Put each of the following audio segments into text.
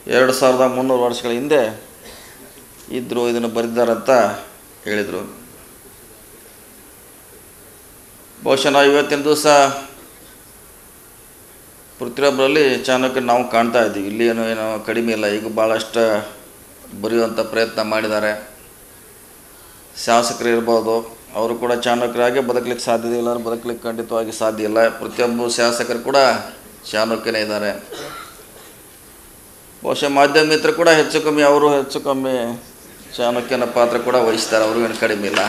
ಎರಡು ಸಾವಿರದ ಮುನ್ನೂರು ವರ್ಷಗಳ ಹಿಂದೆ ಇದ್ದರು ಇದನ್ನು ಬರೆದಿದ್ದಾರಂತ ಹೇಳಿದರು ಬಹುಶಃ ನಾವು ಇವತ್ತಿನ ದಿವಸ ಪೃಥ್ವಿರಾಬ್ರಲ್ಲಿ ಚಾಣಕ್ಯ ನಾವು ಕಾಣ್ತಾ ಇದ್ದೀವಿ ಇಲ್ಲಿ ಏನೋ ಏನೋ ಕಡಿಮೆ ಇಲ್ಲ ಈಗ ಭಾಳಷ್ಟು ಬರೆಯುವಂಥ ಪ್ರಯತ್ನ ಮಾಡಿದ್ದಾರೆ ಶಾಸಕರು ಇರ್ಬೋದು ಅವರು ಕೂಡ ಚಾಣಕ್ಯರಾಗಿ ಬದುಕಲಿಕ್ಕೆ ಸಾಧ್ಯತೆ ಇಲ್ಲ ಬದುಕಲಿಕ್ಕೆ ಖಂಡಿತವಾಗಿ ಸಾಧ್ಯ ಇಲ್ಲ ಪ್ರತಿಯೊಬ್ಬ ಶಾಸಕರು ಕೂಡ ಚಾಣಕ್ಯನೇ ಇದ್ದಾರೆ ಬಹುಶಃ ಮಾಧ್ಯಮ ಮಿತ್ರರು ಕೂಡ ಹೆಚ್ಚು ಕಮ್ಮಿ ಅವರು ಹೆಚ್ಚು ಕಮ್ಮಿ ಚಾಣಕ್ಯನ ಪಾತ್ರ ಕೂಡ ವಹಿಸ್ತಾರೆ ಅವರು ಏನು ಕಡಿಮೆ ಇಲ್ಲ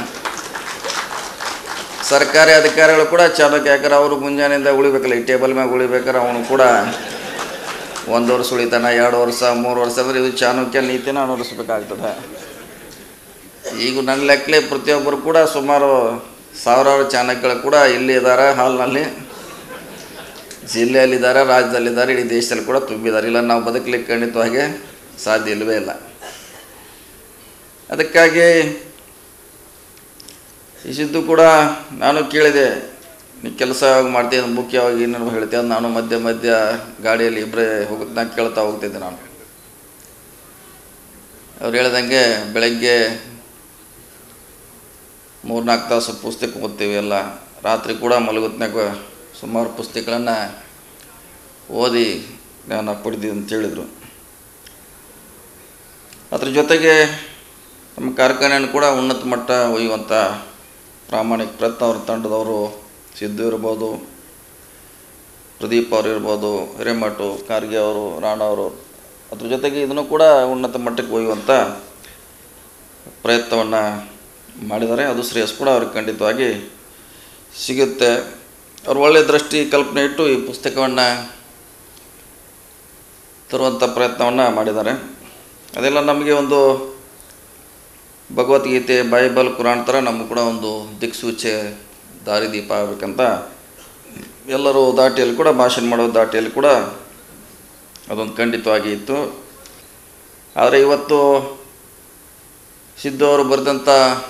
ಸರ್ಕಾರಿ ಅಧಿಕಾರಿಗಳು ಕೂಡ ಚಾಣಕ್ಯ ಯಾಕಂದ್ರೆ ಅವರು ಮುಂಜಾನೆಯಿಂದ ಉಳಿಬೇಕಲ್ಲ ಈ ಟೇಬಲ್ ಮ್ಯಾಗ ಉಳಿಬೇಕಾದ್ರೆ ಅವನು ಕೂಡ ಒಂದು ವರ್ಷ ಉಳಿತಾನ ಎರಡು ವರ್ಷ ಮೂರು ವರ್ಷ ಅಂದರೆ ಇದು ಚಾಣಕ್ಯ ನೀತಿನ ಅನುಸರಿಸಬೇಕಾಗ್ತದೆ ಈಗ ನನ್ನ ಲೆಕ್ಕಲೆ ಪ್ರತಿಯೊಬ್ಬರು ಕೂಡ ಸುಮಾರು ಸಾವಿರಾರು ಚಾಣಕ್ಯಗಳು ಕೂಡ ಇಲ್ಲಿ ಇದ್ದಾರೆ ಹಾಲ್ನಲ್ಲಿ ಜಿಲ್ಲೆಯಲ್ಲಿದ್ದಾರೆ ರಾಜ್ಯದಲ್ಲಿದ್ದಾರೆ ಇಡೀ ದೇಶದಲ್ಲಿ ಕೂಡ ತುಂಬಿದ್ದಾರೆ ಇಲ್ಲ ನಾವು ಬದುಕಲಿಕ್ಕೆ ಖಂಡಿತವಾಗಿ ಸಾಧ್ಯ ಇಲ್ಲವೇ ಇಲ್ಲ ಅದಕ್ಕಾಗಿ ಈ ಸಿದ್ದು ಕೂಡ ನಾನು ಕೇಳಿದೆ ನೀ ಕೆಲಸ ಯಾವಾಗ ಮಾಡ್ತೀಯ ಅದು ಮುಖ್ಯವಾಗಿ ಏನೇನು ಹೇಳ್ತೀಯ ಅದು ನಾನು ಮಧ್ಯ ಮಧ್ಯ ಗಾಡಿಯಲ್ಲಿ ಇಬ್ಬರೇ ಹೋಗುತ್ತೆ ನಾನು ಕೇಳ್ತಾ ಹೋಗ್ತಿದ್ದೆ ನಾನು ಅವ್ರು ಹೇಳ್ದಂಗೆ ಬೆಳಗ್ಗೆ ಮೂರ್ನಾಲ್ಕು ತಾಸು ಪುಸ್ತಕ ಓದ್ತೀವಿ ಎಲ್ಲ ರಾತ್ರಿ ಕೂಡ ಮಲಗುತ್ನಾಗ ಸುಮಾರು ಪುಸ್ತಕಗಳನ್ನು ಓದಿ ಜ್ಞಾನ ಪಡೆದಿ ಅಂತ ಹೇಳಿದರು ಅದ್ರ ಜೊತೆಗೆ ನಮ್ಮ ಕಾರ್ಖಾನೆಯನ್ನು ಕೂಡ ಉನ್ನತ ಮಟ್ಟ ಒಯ್ಯುವಂಥ ಪ್ರಾಮಾಣಿಕ ಪ್ರಯತ್ನ ಅವ್ರ ತಂಡದವರು ಸಿದ್ದು ಇರ್ಬೋದು ಪ್ರದೀಪ್ ಅವರು ಇರ್ಬೋದು ಹಿರೇಮಠು ಖಾರ್ಗೆ ಅವರು ರಾಣ ಅವರು ಅದ್ರ ಜೊತೆಗೆ ಇದನ್ನು ಕೂಡ ಉನ್ನತ ಮಟ್ಟಕ್ಕೆ ಒಯ್ಯುವಂಥ ಪ್ರಯತ್ನವನ್ನು ಮಾಡಿದ್ದಾರೆ ಅದು ಶ್ರೇಯಸ್ ಕೂಡ ಅವ್ರಿಗೆ ಖಂಡಿತವಾಗಿ ಸಿಗುತ್ತೆ ಅವ್ರು ಒಳ್ಳೆಯ ದೃಷ್ಟಿ ಕಲ್ಪನೆ ಇಟ್ಟು ಈ ಪುಸ್ತಕವನ್ನು ತರುವಂಥ ಪ್ರಯತ್ನವನ್ನು ಮಾಡಿದ್ದಾರೆ ಅದೆಲ್ಲ ನಮಗೆ ಒಂದು ಭಗವದ್ಗೀತೆ ಬೈಬಲ್ ಕುರಾನ್ ಥರ ನಮಗೂ ಕೂಡ ಒಂದು ದಿಕ್ಸೂಚೆ ದಾರಿದೀಪ ಆಗಬೇಕಂತ ಎಲ್ಲರೂ ದಾಟಿಯಲ್ಲಿ ಕೂಡ ಭಾಷಣ ಮಾಡೋ ದಾಟಿಯಲ್ಲಿ ಕೂಡ ಅದೊಂದು ಖಂಡಿತವಾಗಿ ಇತ್ತು ಆದರೆ ಇವತ್ತು ಸಿದ್ದು ಅವರು ಬರೆದಂಥ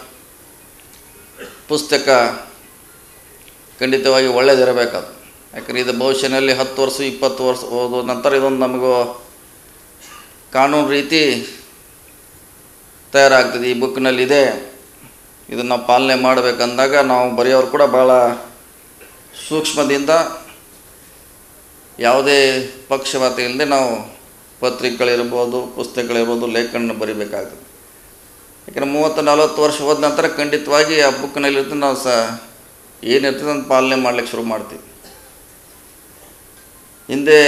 ಪುಸ್ತಕ ಖಂಡಿತವಾಗಿ ಒಳ್ಳೆಯದಿರಬೇಕದು ಯಾಕಂದರೆ ಇದು ಭವಿಷ್ಯನಲ್ಲಿ ಹತ್ತು ವರ್ಷ ಇಪ್ಪತ್ತು ವರ್ಷ ಓದೋ ನಂತರ ಇದೊಂದು ನಮಗೂ ಕಾನೂನು ರೀತಿ ತಯಾರಾಗ್ತದೆ ಈ ಬುಕ್ನಲ್ಲಿದೆ ಇದನ್ನು ನಾವು ಪಾಲನೆ ಮಾಡಬೇಕಂದಾಗ ನಾವು ಬರೆಯೋರು ಕೂಡ ಭಾಳ ಸೂಕ್ಷ್ಮದಿಂದ ಯಾವುದೇ ಪಕ್ಷಪಾತ ಇಲ್ಲದೆ ನಾವು ಪತ್ರಿಕೆಗಳಿರ್ಬೋದು ಪುಸ್ತಕಗಳಿರ್ಬೋದು ಲೇಖನ ಬರಿಬೇಕಾಗ್ತದೆ ಯಾಕಂದರೆ ಮೂವತ್ತು ನಲವತ್ತು ವರ್ಷ ಹೋದ ನಂತರ ಖಂಡಿತವಾಗಿ ಆ ಬುಕ್ನಲ್ಲಿರ್ತದೆ ನಾವು ಸಹ ಏನಿರ್ತದೆ ಅದನ್ನು ಪಾಲನೆ ಮಾಡ್ಲಿಕ್ಕೆ ಶುರು ಮಾಡ್ತೀವಿ ಹಿಂದೆ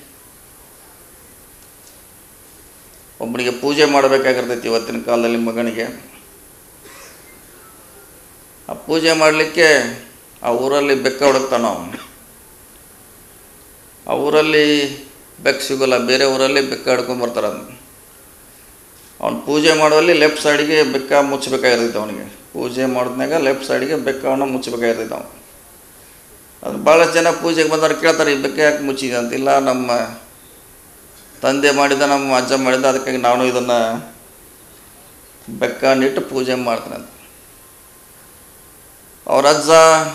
ಒಬ್ಬನಿಗೆ ಪೂಜೆ ಮಾಡಬೇಕಾಗಿರ್ತೈತಿ ಇವತ್ತಿನ ಕಾಲದಲ್ಲಿ ಮಗನಿಗೆ ಆ ಪೂಜೆ ಮಾಡಲಿಕ್ಕೆ ಆ ಊರಲ್ಲಿ ಬೆಕ್ಕ ಹುಡುಕ್ತಾನ ಅವನು ಆ ಊರಲ್ಲಿ ಬೆಕ್ಕ ಸಿಗೋಲ್ಲ ಬೇರೆ ಊರಲ್ಲಿ ಬೆಕ್ಕ ಹಿಡ್ಕೊಂಬರ್ತಾರೆ ಅದನ್ನು ಅವ್ನು ಪೂಜೆ ಮಾಡುವಲ್ಲಿ ಲೆಫ್ಟ್ ಸೈಡಿಗೆ ಬೆಕ್ಕ ಮುಚ್ಚಬೇಕಾಗಿರ್ತೈತೆ ಅವನಿಗೆ ಪೂಜೆ ಮಾಡಿದ್ನಾಗ ಲೆಫ್ಟ್ ಸೈಡಿಗೆ ಬೆಕ್ಕವನ್ನು ಮುಚ್ಚಬೇಕಾಗಿರ್ತೈತೆ ಅವನು ಅದು ಭಾಳಷ್ಟು ಜನ ಪೂಜೆಗೆ ಬಂದವ್ರು ಕೇಳ್ತಾರೆ ಈ ಬೆಕ್ಕ ಯಾಕೆ ಮುಚ್ಚಿದೆ ಅಂತ ಇಲ್ಲ ನಮ್ಮ ತಂದೆ ಮಾಡಿದ ನಮ್ಮ ಅಜ್ಜ ಮಾಡಿದ ಅದಕ್ಕಾಗಿ ನಾನು ಇದನ್ನು ಬೆಕ್ಕನ್ನಿಟ್ಟು ಪೂಜೆ ಮಾಡ್ತೀನಿ ಅಂತ ಅವ್ರ ಅಜ್ಜ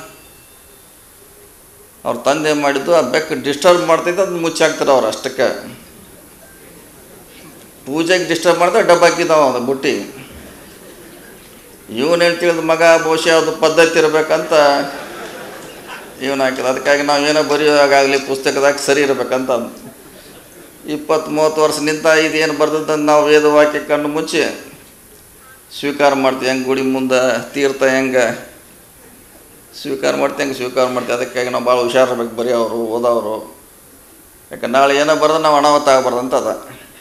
ಅವ್ರ ತಂದೆ ಮಾಡಿದ್ದು ಆ ಬೆಕ್ಕ ಡಿಸ್ಟರ್ಬ್ ಮಾಡ್ತೈತೆ ಅದನ್ನ ಮುಚ್ಚಾಕ್ತಾರೆ ಅವ್ರು ಅಷ್ಟಕ್ಕೆ ಪೂಜೆಗೆ ಡಿಸ್ಟರ್ಬ್ ಮಾಡಿದ್ರೆ ಡಬ್ಬ ಹಾಕಿದ್ದಾವ ಅವನು ಬುಟ್ಟಿ ಇವನು ಹೇಳ್ತಿಳಿದ ಮಗ ಬಹುಶಃ ಅದು ಪದ್ಧತಿ ಇರಬೇಕಂತ ಇವನು ಹಾಕಿದ ಅದಕ್ಕಾಗಿ ನಾವು ಏನೋ ಬರೆಯೋವಾಗಲಿ ಪುಸ್ತಕದಾಗ ಸರಿ ಇರಬೇಕಂತ ಅಂದ ಇಪ್ಪತ್ತು ಮೂವತ್ತು ವರ್ಷ ನಿಂತ ಇದೇನು ಬರ್ದದ್ದು ನಾವು ವೇದವಾಕ್ಯ ಕಣ್ಣು ಮುಚ್ಚಿ ಸ್ವೀಕಾರ ಮಾಡ್ತೀವಿ ಹೆಂಗೆ ಗುಡಿ ಮುಂದೆ ತೀರ್ಥ ಹೆಂಗೆ ಸ್ವೀಕಾರ ಮಾಡ್ತೀವಿ ಹೆಂಗೆ ಸ್ವೀಕಾರ ಮಾಡ್ತೀವಿ ಅದಕ್ಕಾಗಿ ನಾವು ಭಾಳ ಹುಷಾರಿರ್ಬೇಕು ಬರೆಯೋರು ಓದೋರು ಯಾಕೆ ನಾಳೆ ಏನೋ ಬರ್ದು ನಾವು ಅನಾಹುತ ಆಗಬಾರ್ದು ಅಂತ ಅದ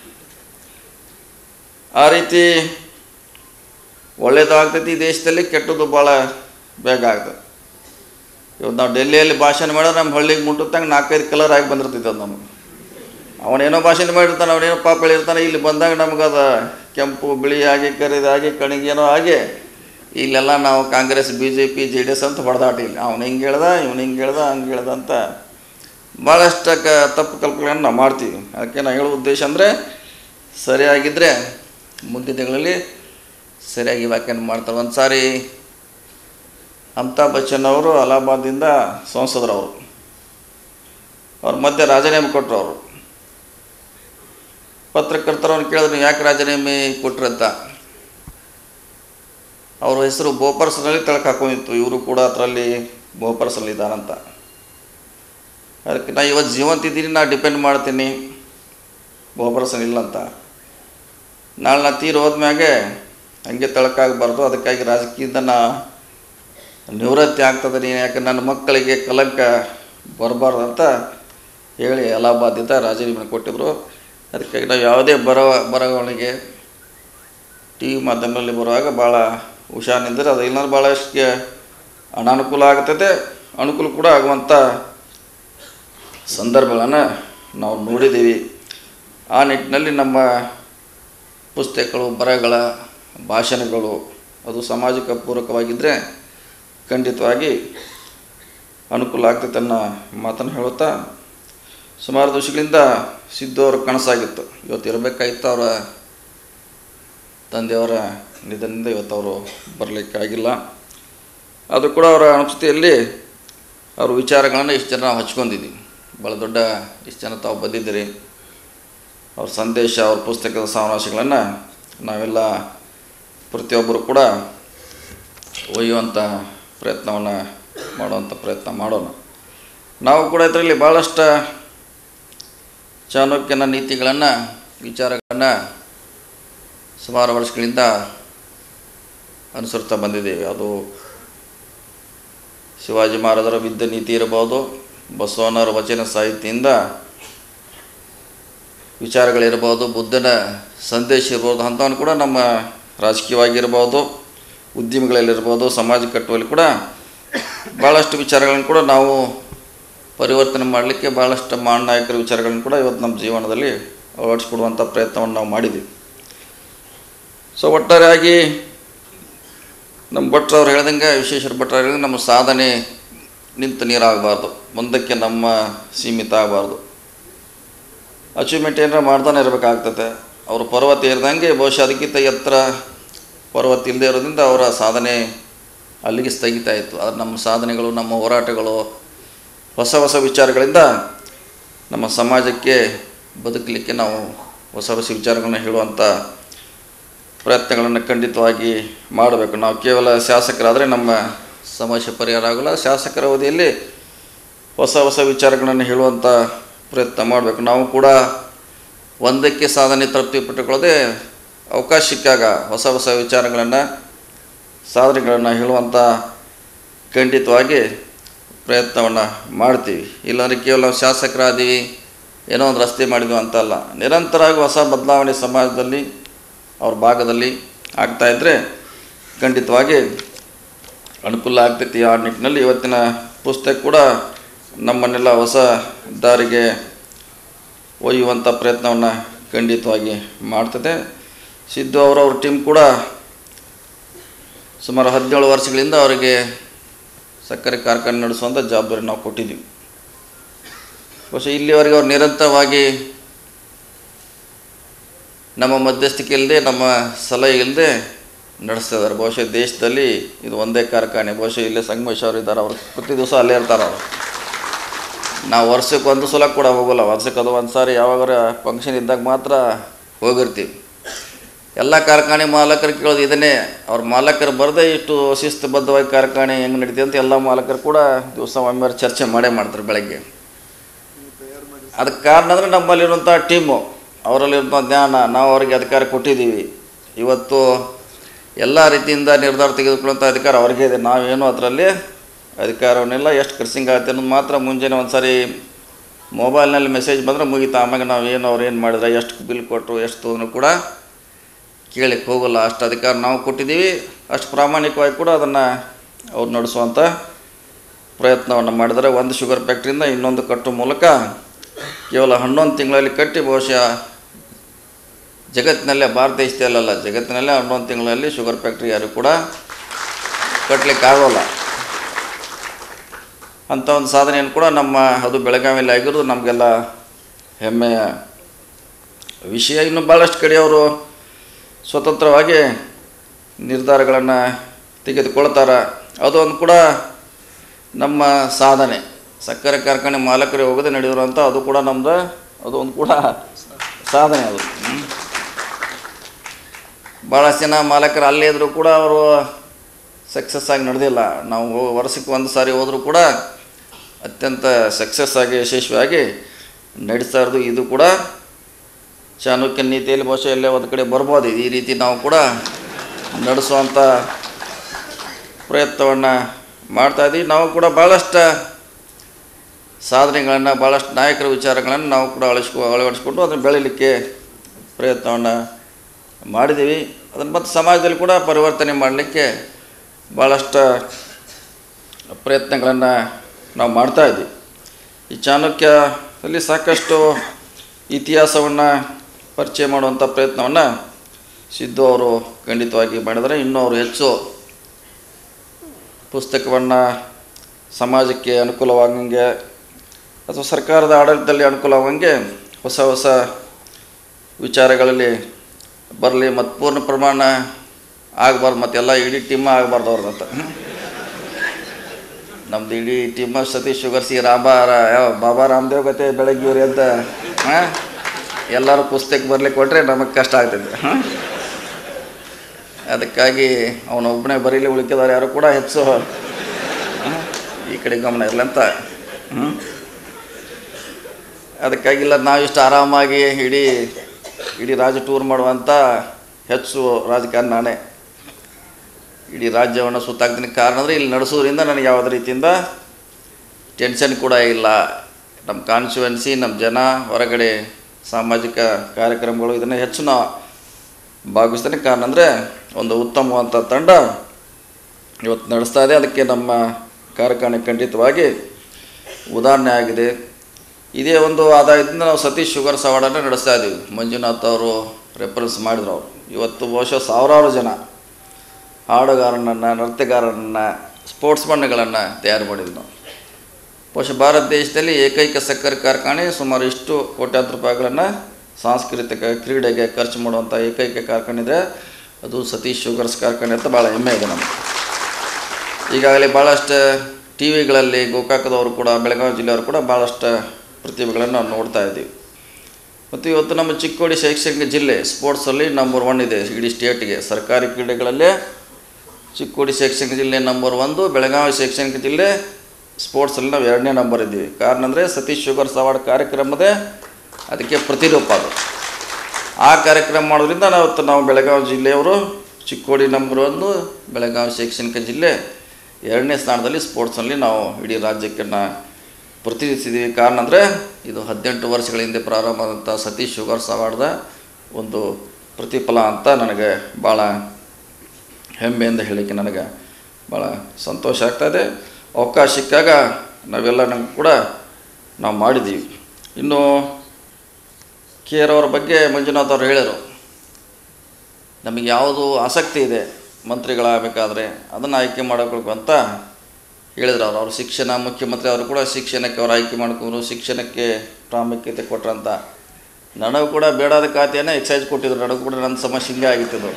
ಆ ರೀತಿ ಒಳ್ಳೇದು ಆಗ್ತೈತಿ ಈ ದೇಶದಲ್ಲಿ ಕೆಟ್ಟದ್ದು ಭಾಳ ಬೇಗ ಆಗ್ತದೆ ಇವತ್ತು ನಾವು ಡೆಲ್ಲಿಯಲ್ಲಿ ಭಾಷಣ ಮಾಡಿದ್ರೆ ನಮ್ಮ ಹಳ್ಳಿಗೆ ಮುಟ್ಟುತ್ತಂಗೆ ನಾಲ್ಕೈದು ಕಲರ್ ಆಗಿ ಬಂದಿರ್ತೈತೆ ಅದು ನಮಗೆ ಅವನೇನೋ ಭಾಷಣ ಮಾಡಿರ್ತಾನೆ ಅವನೇನೋ ಪಾಪ ಹೇಳಿರ್ತಾನೆ ಇಲ್ಲಿ ಬಂದಾಗ ನಮ್ಗೆ ಅದು ಕೆಂಪು ಬಿಳಿ ಆಗಿ ಕರಿದಾಗಿ ಕಣಿಗೇನೋ ಆಗಿ ಇಲ್ಲೆಲ್ಲ ನಾವು Congress B J P J D S ಅಂತ ಹೊಡೆದಾಟ ಇಲ್ಲ ಅವ್ನು ಹಿಂಗೆ ಹೇಳ್ದ ಇವ್ನು ಹಿಂಗೆ ಹೇಳ್ದ ಹಂಗೆ ಹೇಳ್ದ ಅಂತ ಭಾಳಷ್ಟು ಕ ತಪ್ಪು ಕಲ್ಪನೆಗಳನ್ನು ನಾವು ಮಾಡ್ತೀವಿ ಅದಕ್ಕೆ ನಾನು ಹೇಳೋ ಉದ್ದೇಶ ಅಂದರೆ ಸರಿಯಾಗಿದ್ದರೆ ಮುಂದಿನ ದಿನಗಳಲ್ಲಿ ಸರಿಯಾಗಿ ವ್ಯಾಖ್ಯಾನ ಮಾಡ್ತಾರೆ ಒಂದು ಸಾರಿ ಅಮಿತಾಬ್ ಬಚ್ಚನ್ ಅವರು ಅಲಹಾಬಾದಿಂದ ಸಂಸದರವರು ಅವ್ರ ಮಧ್ಯೆ ರಾಜೀನಾಮೆ ಕೊಟ್ಟರು ಅವರು ಪತ್ರಕರ್ತರು ಅವ್ನು ಕೇಳಿದ್ರು ನೀವು ಯಾಕೆ ರಾಜೀನಾಮೆ ಕೊಟ್ರಂತ ಅವ್ರ ಹೆಸರು ಬೋಪರ್ಸ್ನಲ್ಲಿ ತಳಕ್ಕೆ ಹಾಕೊಂಡಿತ್ತು ಇವರು ಕೂಡ ಅದರಲ್ಲಿ ಬೋಪರ್ಸಲ್ಲಿ ಇದ್ದಾರಂತ ಅದಕ್ಕೆ ನಾ ಇವತ್ತು ಜೀವಂತ ಇದ್ದೀನಿ ನಾ ಡಿಪೆಂಡ್ ಮಾಡ್ತೀನಿ ಬೋಪರ್ಸನ್ ಇಲ್ಲಂತ ನಾಳೆ ನಾ ತೀರು ಹೋದ್ಮ್ಯಾಗೆ ಹಂಗೆ ತಳಕಾಗಬಾರ್ದು ಅದಕ್ಕಾಗಿ ರಾಜಕೀಯದಿಂದ ನಾ ನಿವೃತ್ತಿ ಆಗ್ತದೆ ನೀನು ಯಾಕೆ ನನ್ನ ಮಕ್ಕಳಿಗೆ ಕಲಂಕ ಬರಬಾರ್ದು ಅಂತ ಹೇಳಿ ಅಲಹಾಬಾದಿಂದ ರಾಜೀನಾಮೆ ಕೊಟ್ಟಿದ್ರು ಅದಕ್ಕಾಗಿ ನಾವು ಯಾವುದೇ ಬರ ಬರವಣಿಗೆ ಟಿ ವಿ ಮಾಧ್ಯಮದಲ್ಲಿ ಬರುವಾಗ ಭಾಳ ಹುಷಾರಿನಿಂದರೆ ಅದು ಇಲ್ಲಾಂದ್ರೆ ಭಾಳಷ್ಟು ಅನಾನುಕೂಲ ಆಗ್ತದೆ ಅನುಕೂಲ ಕೂಡ ಆಗುವಂಥ ಸಂದರ್ಭಗಳನ್ನು ನಾವು ನೋಡಿದ್ದೀವಿ ಆ ನಿಟ್ಟಿನಲ್ಲಿ ನಮ್ಮ ಪುಸ್ತಕಗಳು ಬರಹಗಳ ಭಾಷಣಗಳು ಅದು ಸಮಾಜಕ್ಕೆ ಪೂರಕವಾಗಿದ್ದರೆ ಖಂಡಿತವಾಗಿ ಅನುಕೂಲ ಆಗ್ತೈತೆ ಅನ್ನೋ ಮಾತನ್ನು ಹೇಳುತ್ತಾ ಸುಮಾರು ದಿವಸಗಳಿಂದ ಸಿದ್ದು ಅವ್ರ ಕನಸಾಗಿತ್ತು ಇವತ್ತು ಇರಬೇಕಾಗಿತ್ತು ಅವರ ತಂದೆಯವರ ನಿಧನದಿಂದ ಇವತ್ತು ಅವರು ಬರಲಿಕ್ಕಾಗಿಲ್ಲ ಅದು ಕೂಡ ಅವರ ಅನುಪಸ್ಥಿತಿಯಲ್ಲಿ ಅವ್ರ ವಿಚಾರಗಳನ್ನು ಇಷ್ಟು ಜನ ನಾವು ಹಚ್ಕೊಂಡಿದ್ದೀವಿ ಭಾಳ ದೊಡ್ಡ ಇಷ್ಟು ಜನ ತಾವು ಬಂದಿದ್ದೀರಿ ಅವ್ರ ಸಂದೇಶ ಅವ್ರ ಪುಸ್ತಕದ ಸಾರಾಂಶಗಳನ್ನು ನಾವೆಲ್ಲ ಪ್ರತಿಯೊಬ್ಬರು ಕೂಡ ಒಯ್ಯುವಂಥ ಪ್ರಯತ್ನವನ್ನು ಮಾಡುವಂಥ ಪ್ರಯತ್ನ ಮಾಡೋಣ ನಾವು ಕೂಡ ಇದರಲ್ಲಿ ಭಾಳಷ್ಟು ಚಾಣಕ್ಯನ ನೀತಿಗಳನ್ನು ವಿಚಾರಗಳನ್ನು ಸುಮಾರು ವರ್ಷಗಳಿಂದ ಅನುಸರಿಸ್ತಾ ಬಂದಿದ್ದೇವೆ ಅದು ಶಿವಾಜಿ ಮಹಾರಾಜರ ವಿದ್ಯೆ ನೀತಿ ಇರಬಹುದು ಬಸವಣ್ಣವರ ವಚನ ಸಾಹಿತ್ಯದಿಂದ ವಿಚಾರಗಳಿರ್ಬೋದು ಬುದ್ಧನ ಸಂದೇಶ ಇರ್ಬೋದು ಅಂಥವನ್ನು ಕೂಡ ನಮ್ಮ ರಾಜಕೀಯವಾಗಿರ್ಬೋದು ಉದ್ಯಮಿಗಳಲ್ಲಿರ್ಬೋದು ಸಮಾಜ ಕಟ್ಟುವಲ್ಲಿ ಕೂಡ ಭಾಳಷ್ಟು ವಿಚಾರಗಳನ್ನು ಕೂಡ ನಾವು ಪರಿವರ್ತನೆ ಮಾಡಲಿಕ್ಕೆ ಭಾಳಷ್ಟು ಮಹಾನ್ ನಾಯಕರ ವಿಚಾರಗಳನ್ನು ಕೂಡ ಇವತ್ತು ನಮ್ಮ ಜೀವನದಲ್ಲಿ ಅಳವಡಿಸ್ಕೊಡುವಂಥ ಪ್ರಯತ್ನವನ್ನು ನಾವು ಮಾಡಿದ್ದೀವಿ ಸೊ ಒಟ್ಟಾರೆಯಾಗಿ ನಮ್ಮ ಭಟ್ರು ಅವ್ರು ಹೇಳ್ದಂಗೆ ವಿಶ್ವೇಶ್ವರ ಭಟ್ರು ಅವ್ರು ಹೇಳ್ದಂಗೆ ನಮ್ಮ ಸಾಧನೆ ನಿಂತು ನೀರಾಗಬಾರ್ದು ಮುಂದಕ್ಕೆ ನಮ್ಮ ಸೀಮಿತ ಆಗಬಾರ್ದು ಅಚೀವ್ಮೆಂಟ್ ಏನಾರ ಮಾಡ್ತಾನೆ ಇರಬೇಕಾಗ್ತದೆ ಅವರು ಪರ್ವತ ಏರಿದಂಗೆ ಬಹುಶಃ ಅದಕ್ಕಿಂತ ಎತ್ತರ ಪರ್ವತ ಇಲ್ಲದೆ ಇರೋದ್ರಿಂದ ಅವರ ಸಾಧನೆ ಅಲ್ಲಿಗೆ ಸ್ಥಗಿತ ಆಯಿತು ಆದರೆ ನಮ್ಮ ಸಾಧನೆಗಳು ನಮ್ಮ ಹೋರಾಟಗಳು ಹೊಸ ಹೊಸ ವಿಚಾರಗಳಿಂದ ನಮ್ಮ ಸಮಾಜಕ್ಕೆ ಬದುಕಲಿಕ್ಕೆ ನಾವು ಹೊಸ ಹೊಸ ವಿಚಾರಗಳನ್ನ ಹೇಳುವಂಥ ಪ್ರಯತ್ನಗಳನ್ನು ಖಂಡಿತವಾಗಿ ಮಾಡಬೇಕು ನಾವು ಕೇವಲ ಶಾಸಕರಾದರೆ ನಮ್ಮ ಸಮಸ್ಯೆ ಪರಿಹಾರ ಆಗೋಲ್ಲ ಶಾಸಕರ ಅವಧಿಯಲ್ಲಿ ಹೊಸ ಹೊಸ ವಿಚಾರಗಳನ್ನು ಹೇಳುವಂಥ ಪ್ರಯತ್ನ ಮಾಡಬೇಕು ನಾವು ಕೂಡ ಒಂದಕ್ಕೆ ಸಾಧನೆ ತೃಪ್ತಿಪಟ್ಟುಕೊಳ್ಳದೆ ಅವಕಾಶ ಸಿಕ್ಕಾಗ ಹೊಸ ಹೊಸ ವಿಚಾರಗಳನ್ನು ಸಾಧನೆಗಳನ್ನು ಹೇಳುವಂಥ ಖಂಡಿತವಾಗಿ ಪ್ರಯತ್ನವನ್ನು ಮಾಡ್ತೀವಿ ಇಲ್ಲಾಂದರೆ ಕೇವಲ ಶಾಸಕರಾದೀವಿ ಏನೋ ಒಂದು ರಸ್ತೆ ಮಾಡಿದ್ವಿ ಅಂತಲ್ಲ ನಿರಂತರವಾಗಿ ಹೊಸ ಬದಲಾವಣೆ ಸಮಾಜದಲ್ಲಿ ಅವ್ರ ಭಾಗದಲ್ಲಿ ಆಗ್ತಾಯಿದ್ರೆ ಖಂಡಿತವಾಗಿ ಅನುಕೂಲ ಆಗ್ತೈತಿ ಆ ನಿಟ್ಟಿನಲ್ಲಿ ಇವತ್ತಿನ ಪುಸ್ತಕ ಕೂಡ ನಮ್ಮನ್ನೆಲ್ಲ ಹೊಸ ದಾರಿಗೆ ಒಯ್ಯುವಂಥ ಪ್ರಯತ್ನವನ್ನು ಖಂಡಿತವಾಗಿ ಮಾಡ್ತದೆ ಸಿದ್ದು ಅವರವ್ರ ಟೀಮ್ ಕೂಡ ಸುಮಾರು ಹದಿನೇಳು ವರ್ಷಗಳಿಂದ ಅವರಿಗೆ ಸಕ್ಕರೆ ಕಾರ್ಖಾನೆ ನಡೆಸುವಂಥ ಜವಾಬ್ದಾರಿ ನಾವು ಕೊಟ್ಟಿದ್ದೀವಿ ಬಹುಶಃ ಇಲ್ಲಿವರೆಗೆ ಅವ್ರು ನಿರಂತರವಾಗಿ ನಮ್ಮ ಮಧ್ಯಸ್ಥಿಕೆ ಇಲ್ಲದೆ ನಮ್ಮ ಸಲಹೆ ಇಲ್ಲದೆ ನಡೆಸ್ತಾ ಇದ್ದಾರೆ ಬಹುಶಃ ದೇಶದಲ್ಲಿ ಇದು ಒಂದೇ ಕಾರ್ಖಾನೆ ಬಹುಶಃ ಇಲ್ಲೇ ಸಂಗಮೇಶ್ ಅವರು ಇದ್ದಾರೆ ಅವರು ಪ್ರತಿ ದಿವಸ ಅಲ್ಲೇ ಇರ್ತಾರೆ ಅವರು ನಾವು ವರ್ಷಕ್ಕೆ ಒಂದು ಸಲ ಕೂಡ ಹೋಗೋಲ್ಲ ವರ್ಷಕ್ಕೆ ಅದು ಒಂದು ಸಾರಿ ಯಾವಾಗಾರ ಫಂಕ್ಷನ್ ಇದ್ದಾಗ ಮಾತ್ರ ಹೋಗಿರ್ತೀವಿ ಎಲ್ಲ ಕಾರ್ಖಾನೆ ಮಾಲಕರು ಕೇಳೋದು ಇದನ್ನೇ ಅವ್ರ ಮಾಲಕರು ಬರದೇ ಇಷ್ಟು ಶಿಸ್ತುಬದ್ಧವಾಗಿ ಕಾರ್ಖಾನೆ ಹೆಂಗೆ ನಡೀತಿದೆ ಅಂತ ಎಲ್ಲ ಮಾಲಕರು ಕೂಡ ದಿವಸ ಒಮ್ಮೆ ಚರ್ಚೆ ಮಾಡೇ ಮಾಡ್ತಾರೆ ಬೆಳಗ್ಗೆ ಅದಕ್ಕೆ ಕಾರಣ ಅಂದರೆ ನಮ್ಮಲ್ಲಿರುವಂಥ ಟೀಮು ಅವರಲ್ಲಿರುವಂಥ ಜ್ಞಾನ ನಾವು ಅವರಿಗೆ ಅಧಿಕಾರ ಕೊಟ್ಟಿದ್ದೀವಿ ಇವತ್ತು ಎಲ್ಲ ರೀತಿಯಿಂದ ನಿರ್ಧಾರ ತೆಗೆದುಕೊಳ್ಳುವಂಥ ಅಧಿಕಾರ ಅವ್ರಿಗೆ ಇದೆ ನಾವೇನು ಅದರಲ್ಲಿ ಅಧಿಕಾರವನ್ನೆಲ್ಲ ಎಷ್ಟು ಖರ್ಚಿಂಗ್ ಆಗುತ್ತೆ ಅನ್ನೋದು ಮಾತ್ರ ಮುಂಜಾನೆ ಒಂದು ಸಾರಿ ಮೊಬೈಲ್ನಲ್ಲಿ ಮೆಸೇಜ್ ಬಂದರೆ ಮುಗೀತು ಆಮ್ಯಾಗ ನಾವು ಏನು ಅವ್ರು ಏನು ಮಾಡಿದ್ರೆ ಎಷ್ಟು ಬಿಲ್ ಕೊಟ್ಟರು ಎಷ್ಟು ತೊಗೊಂಡ್ರು ಕೂಡ ಕೇಳಕ್ಕೆ ಹೋಗಲ್ಲ ಅಷ್ಟು ಅಧಿಕಾರ ನಾವು ಕೊಟ್ಟಿದ್ದೀವಿ ಅಷ್ಟು ಪ್ರಾಮಾಣಿಕವಾಗಿ ಕೂಡ ಅದನ್ನು ಅವ್ರು ನಡೆಸುವಂಥ ಪ್ರಯತ್ನವನ್ನು ಮಾಡಿದರೆ ಒಂದು ಶುಗರ್ ಫ್ಯಾಕ್ಟ್ರಿಯಿಂದ ಇನ್ನೊಂದು ಕಟ್ಟುವ ಮೂಲಕ ಕೇವಲ ಹನ್ನೊಂದು ತಿಂಗಳಲ್ಲಿ ಕಟ್ಟಿ ಬಹುಶಃ ಜಗತ್ತಿನಲ್ಲೇ ಭಾರತ ದೇಶದಲ್ಲಲ್ಲ ಜಗತ್ತಿನಲ್ಲೇ ಹನ್ನೊಂದು ತಿಂಗಳಲ್ಲಿ ಶುಗರ್ ಫ್ಯಾಕ್ಟ್ರಿ ಯಾರು ಕೂಡ ಕಟ್ಟಲಿಕ್ಕೆ ಆಗೋಲ್ಲ ಅಂಥ ಒಂದು ಸಾಧನೆಯನ್ನು ಕೂಡ ನಮ್ಮ ಅದು ಬೆಳಗಾವಿಯಲ್ಲಿ ಆಗಿರೋದು ನಮಗೆಲ್ಲ ಹೆಮ್ಮೆಯ ವಿಷಯ ಇನ್ನು ಭಾಳಷ್ಟು ಕಡೆ ಅವರು ಸ್ವತಂತ್ರವಾಗಿ ನಿರ್ಧಾರಗಳನ್ನು ತೆಗೆದುಕೊಳ್ತಾರೆ ಅದೊಂದು ಕೂಡ ನಮ್ಮ ಸಾಧನೆ ಸಕ್ಕರೆ ಕಾರ್ಖಾನೆ ಮಾಲಕರಿಗೆ ಹೋಗದೆ ನಡೆದಿರುವಂಥ ಅದು ಕೂಡ ನಮ್ಮದು ಅದೊಂದು ಕೂಡ ಸಾಧನೆ ಅದು ಹ್ಮ್. ಭಾಳಷ್ಟು ಜನ ಮಾಲಕರು ಅಲ್ಲೇ ಇದ್ದರೂ ಕೂಡ ಅವರು ಸಕ್ಸಸ್ ಆಗಿ ನಡೆದಿಲ್ಲ ನಾವು ಹೋ- ವರ್ಷಕ್ಕೆ ಒಂದು ಸಾರಿ ಹೋದರೂ ಕೂಡ ಅತ್ಯಂತ ಸಕ್ಸಸ್ ಆಗಿ ಯಶಸ್ವಿಯಾಗಿ ನಡೆಸ್ತಾ ಇರೋದು ಇದು ಕೂಡ ಚಾಣಕ್ಯ ನೀತಿಯಲ್ಲಿ ಬಹುಶಃ ಎಲ್ಲೇ ಒಂದು ಕಡೆ ಬರ್ಬೋದು ಈ ರೀತಿ ನಾವು ಕೂಡ ನಡೆಸುವಂಥ ಪ್ರಯತ್ನವನ್ನು ಮಾಡ್ತಾಯಿದ್ದೀವಿ ನಾವು ಕೂಡ ಭಾಳಷ್ಟು ಸಾಧನೆಗಳನ್ನು ಭಾಳಷ್ಟು ನಾಯಕರ ವಿಚಾರಗಳನ್ನು ನಾವು ಕೂಡ ಅಳಿಸ್ಕೊ ಅಳವಡಿಸ್ಕೊಂಡು ಅದನ್ನು ಬೆಳೀಲಿಕ್ಕೆ ಪ್ರಯತ್ನವನ್ನು ಮಾಡಿದ್ದೀವಿ ಅದನ್ನು ಮತ್ತು ಸಮಾಜದಲ್ಲಿ ಕೂಡ ಪರಿವರ್ತನೆ ಮಾಡಲಿಕ್ಕೆ ಭಾಳಷ್ಟು ಪ್ರಯತ್ನಗಳನ್ನು ನಾವು ಮಾಡ್ತಾಯಿದ್ದೀವಿ ಈ ಚಾಣಕ್ಯದಲ್ಲಿ ಸಾಕಷ್ಟು ಇತಿಹಾಸವನ್ನು ಪರಿಚಯ ಮಾಡುವಂಥ ಪ್ರಯತ್ನವನ್ನು ಸಿದ್ದು ಅವರು ಖಂಡಿತವಾಗಿ ಮಾಡಿದರೆ ಇನ್ನೂ ಅವರು ಹೆಚ್ಚು ಪುಸ್ತಕವನ್ನು ಸಮಾಜಕ್ಕೆ ಅನುಕೂಲವಾಗಂಗೆ ಅಥವಾ ಸರ್ಕಾರದ ಆಡಳಿತದಲ್ಲಿ ಅನುಕೂಲವಾಗಂಗೆ ಹೊಸ ಹೊಸ ವಿಚಾರಗಳಲ್ಲಿ ಬರಲಿ ಮತ್ತು ಪೂರ್ಣ ಪ್ರಮಾಣ ಆಗಬಾರ್ದು ಮತ್ತೆಲ್ಲ ಇಡೀ ಟೀಮ ಆಗಬಾರ್ದು ಅವ್ರದ್ದು ಅಂತ ನಮ್ದು ಇಡೀ ಟೀಮ ಸತೀಶ್ ಶುಗರ್ಸಿ ರಾಮ ರಾ- ಯಾವ ಬಾಬಾ ರಾಮದೇವ್ ಗತೆ ಬೆಳಗ್ಗಿವ್ರಿ ಅಂತ ಹಾಂ ಎಲ್ಲರೂ ಪುಸ್ತಕ ಬರ್ಲಿಕ್ಕೆ ಕೊಟ್ಟರೆ ನಮಗೆ ಕಷ್ಟ ಆಗ್ತೈತೆ ಹಾಂ ಅದಕ್ಕಾಗಿ ಅವನೊಬ್ಬನೇ ಬರೀಲಿ ಉಳಿಕಿದವ್ರು ಯಾರು ಕೂಡ ಹೆಚ್ಚು ಹಾಂ, ಈ ಕಡೆ ಗಮನ ಇರಲಂತ ಹ್ಞೂ ಅದಕ್ಕಾಗಿಲ್ಲ ನಾವಿಷ್ಟು ಆರಾಮಾಗಿ ಇಡೀ ಇಡೀ ರಾಜ್ಯ ಟೂರ್ ಮಾಡುವಂಥ ಹೆಚ್ಚು ರಾಜಕಾರಣ ನಾನೇ ಇಡೀ ರಾಜ್ಯವನ್ನು ಸುತ್ತಾಗ್ತೀನಿ ಕಾರಣ ಅಂದರೆ ಇಲ್ಲಿ ನಡೆಸೋದ್ರಿಂದ ನನಗೆ ಯಾವುದೇ ರೀತಿಯಿಂದ ಟೆನ್ಷನ್ ಕೂಡ ಇಲ್ಲ ನಮ್ಮ ಕಾನ್ಸ್ಟಿಟ್ಯುವೆನ್ಸಿ ನಮ್ಮ ಜನ ಹೊರಗಡೆ ಸಾಮಾಜಿಕ ಕಾರ್ಯಕ್ರಮಗಳು ಇದನ್ನು ಹೆಚ್ಚು ನಾ ಭಾಗವಹಿಸ್ತಾನೆ ಕಾರಣ ಅಂದರೆ ಒಂದು ಉತ್ತಮವಾದಂಥ ತಂಡ ಇವತ್ತು ನಡೆಸ್ತಾ ಇದೆ ಅದಕ್ಕೆ ನಮ್ಮ ಕಾರ್ಯಕ್ರಮ ಖಂಡಿತವಾಗಿ ಉದಾಹರಣೆ ಆಗಿದೆ ಇದೇ ಒಂದು ಆದಾಯದಿಂದ ನಾವು ಸತೀಶ್ ಶುಗರ್ಸ್ ಅವಾರ್ಡನ್ನು ನಡೆಸ್ತಾ ಇದ್ದೀವಿ ಮಂಜುನಾಥ್ ಅವರು ರೆಫರೆನ್ಸ್ ಮಾಡಿದ್ರು ಅವರು ಇವತ್ತು ಬಹುಶಃ ಸಾವಿರಾರು ಜನ ಹಾಡುಗಾರನನ್ನು ನೃತ್ಯಗಾರನನ್ನು ಸ್ಪೋರ್ಟ್ಸ್ ಮನ್ಗಳನ್ನು ತಯಾರು ಮಾಡಿದ್ವಿ ನಾವು ಬಹುಶಃ ಭಾರತ ದೇಶದಲ್ಲಿ ಏಕೈಕ ಸಕ್ಕರೆ ಕಾರ್ಖಾನೆ ಸುಮಾರು ಇಷ್ಟು ಕೋಟ್ಯಾಂತರ ರೂಪಾಯಿಗಳನ್ನು ಸಾಂಸ್ಕೃತಿಕ ಕ್ರೀಡೆಗೆ ಖರ್ಚು ಮಾಡುವಂಥ ಏಕೈಕ ಕಾರ್ಖಾನೆ ಇದೆ ಅದು ಸತೀಶ್ ಶುಗರ್ಸ್ ಕಾರ್ಖಾನೆ ಅಂತ ಭಾಳ ಹೆಮ್ಮೆ ಇದೆ ನಮಗೆ ಈಗಾಗಲೇ ಭಾಳಷ್ಟು ಟಿ ವಿಗಳಲ್ಲಿ ಗೋಕಾಕದವರು ಕೂಡ ಬೆಳಗಾವಿ ಜಿಲ್ಲೆಯವರು ಕೂಡ ಭಾಳಷ್ಟು ಪ್ರತಿಭೆಗಳನ್ನು ನಾವು ನೋಡ್ತಾ ಇದ್ದೀವಿ ಮತ್ತು ಇವತ್ತು ನಮ್ಮ ಚಿಕ್ಕೋಡಿ ಶೈಕ್ಷಣಿಕ ಜಿಲ್ಲೆ ಸ್ಪೋರ್ಟ್ಸಲ್ಲಿ ನಂಬರ್ ಒನ್ ಇದೆ ಇಡೀ ಸ್ಟೇಟ್ಗೆ ಸರ್ಕಾರಿ ಕ್ರೀಡೆಗಳಲ್ಲೇ ಚಿಕ್ಕೋಡಿ ಶೈಕ್ಷಣಿಕ ಜಿಲ್ಲೆ ನಂಬರ್ ಒಂದು ಬೆಳಗಾವಿ ಶೈಕ್ಷಣಿಕ ಜಿಲ್ಲೆ ಸ್ಪೋರ್ಟ್ಸಲ್ಲಿ ನಾವು ಎರಡನೇ ನಂಬರ್ ಇದ್ದೀವಿ ಕಾರಣ ಅಂದರೆ ಸತೀಶ್ ಶುಗರ್ಸ್ ಅವಾರ್ಡ್ ಕಾರ್ಯಕ್ರಮದೇ ಅದಕ್ಕೆ ಪ್ರತಿರೂಪ ಅದು ಆ ಕಾರ್ಯಕ್ರಮ ಮಾಡೋದ್ರಿಂದ ನಾವು ಇವತ್ತು ನಾವು ಬೆಳಗಾವಿ ಜಿಲ್ಲೆಯವರು ಚಿಕ್ಕೋಡಿ ನಂಬರ್ ಒಂದು ಬೆಳಗಾವಿ ಶೈಕ್ಷಣಿಕ ಜಿಲ್ಲೆ ಎರಡನೇ ಸ್ಥಾನದಲ್ಲಿ ಸ್ಪೋರ್ಟ್ಸಲ್ಲಿ ನಾವು ಇಡೀ ರಾಜ್ಯಕ್ಕೆ ನಾ- ಪ್ರತಿನಿಧಿಸಿದ್ದೀವಿ ಕಾರಣ ಅಂದರೆ ಇದು ಹದಿನೆಂಟು ವರ್ಷಗಳ ಹಿಂದೆ ಪ್ರಾರಂಭ ಆದಂಥ ಸತೀಶ್ ಶುಗರ್ಸ್ ಅವಾರ್ಡ್ದ ಒಂದು ಪ್ರತಿಫಲ ಅಂತ ನನಗೆ ಭಾಳ ಹೆಮ್ಮೆಯಿಂದ ಹೇಳಲಿಕ್ಕೆ ನನಗೆ ಭಾಳ ಸಂತೋಷ ಆಗ್ತಾಯಿದೆ ಅವಕಾಶ ಸಿಕ್ಕಾಗ ನಾವೆಲ್ಲ ನಂಗೆ ಕೂಡ ನಾವು ಮಾಡಿದ್ದೀವಿ ಇನ್ನು ಕೆ ಆರ್ ಅವ್ರ ಬಗ್ಗೆ ಮಂಜುನಾಥ್ ಅವರು ಹೇಳಿದರು ನಮಗೆ ಯಾವುದು ಆಸಕ್ತಿ ಇದೆ ಮಂತ್ರಿಗಳಾಗಬೇಕಾದ್ರೆ ಅದನ್ನು ಆಯ್ಕೆ ಮಾಡಬೇಕು ಅಂತ ಹೇಳಿದ್ರು ಅವರು ಅವ್ರು ಶಿಕ್ಷಣ ಮುಖ್ಯಮಂತ್ರಿ ಅವರು ಕೂಡ ಶಿಕ್ಷಣಕ್ಕೆ ಅವ್ರು ಆಯ್ಕೆ ಮಾಡ್ಕೊಂಡ್ರು ಶಿಕ್ಷಣಕ್ಕೆ ಪ್ರಾಮುಖ್ಯತೆ ಕೊಟ್ರಂತ ನನಗೂ ಕೂಡ ಬೇಡಾದ ಖಾತೆಯನ್ನು ಎಕ್ಸೈಸ್ ಕೊಟ್ಟಿದ್ರು ನನಗೂ ಕೂಡ ನನ್ನ ಸಮಸ್ಯೆ ಹಿಂಗೆ ಆಗಿತ್ತು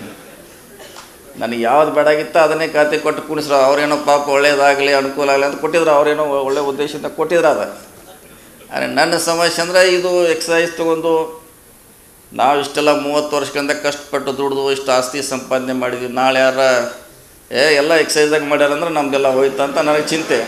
ನನಗೆ ಯಾವ್ದು ಬೇಡಾಗಿತ್ತೋ ಅದನ್ನೇ ಖಾತೆ ಕೊಟ್ಟು ಕುಣಿಸ್ರು ಅವ್ರೇನೋ ಪಾಪ ಒಳ್ಳೇದಾಗಲಿ ಅನುಕೂಲ ಆಗಲಿ ಅಂತ ಕೊಟ್ಟಿದ್ರು ಅವ್ರೇನೋ ಒಳ್ಳೆ ಉದ್ದೇಶದಿಂದ ಕೊಟ್ಟಿದ್ರು ಅದು ಆದರೆ ನನ್ನ ಸಮಸ್ಯೆ ಅಂದರೆ ಇದು ಎಕ್ಸೈಸ್ ತೊಗೊಂಡು ನಾವು ಇಷ್ಟೆಲ್ಲ ಮೂವತ್ತು ವರ್ಷಗಳಿಂದ ಕಷ್ಟಪಟ್ಟು ದುಡಿದು ಇಷ್ಟು ಆಸ್ತಿ ಸಂಪಾದನೆ ಮಾಡಿದ್ವಿ ನಾಳೆ ಯಾರ ಏ ಎಲ್ಲ ಎಕ್ಸೈಸ್ದಾಗ ಮಾಡ್ಯಾರ ಅಂದ್ರೆ ನಮಗೆಲ್ಲ ಹೋಯ್ತು ಅಂತ ನನಗೆ ಚಿಂತೆ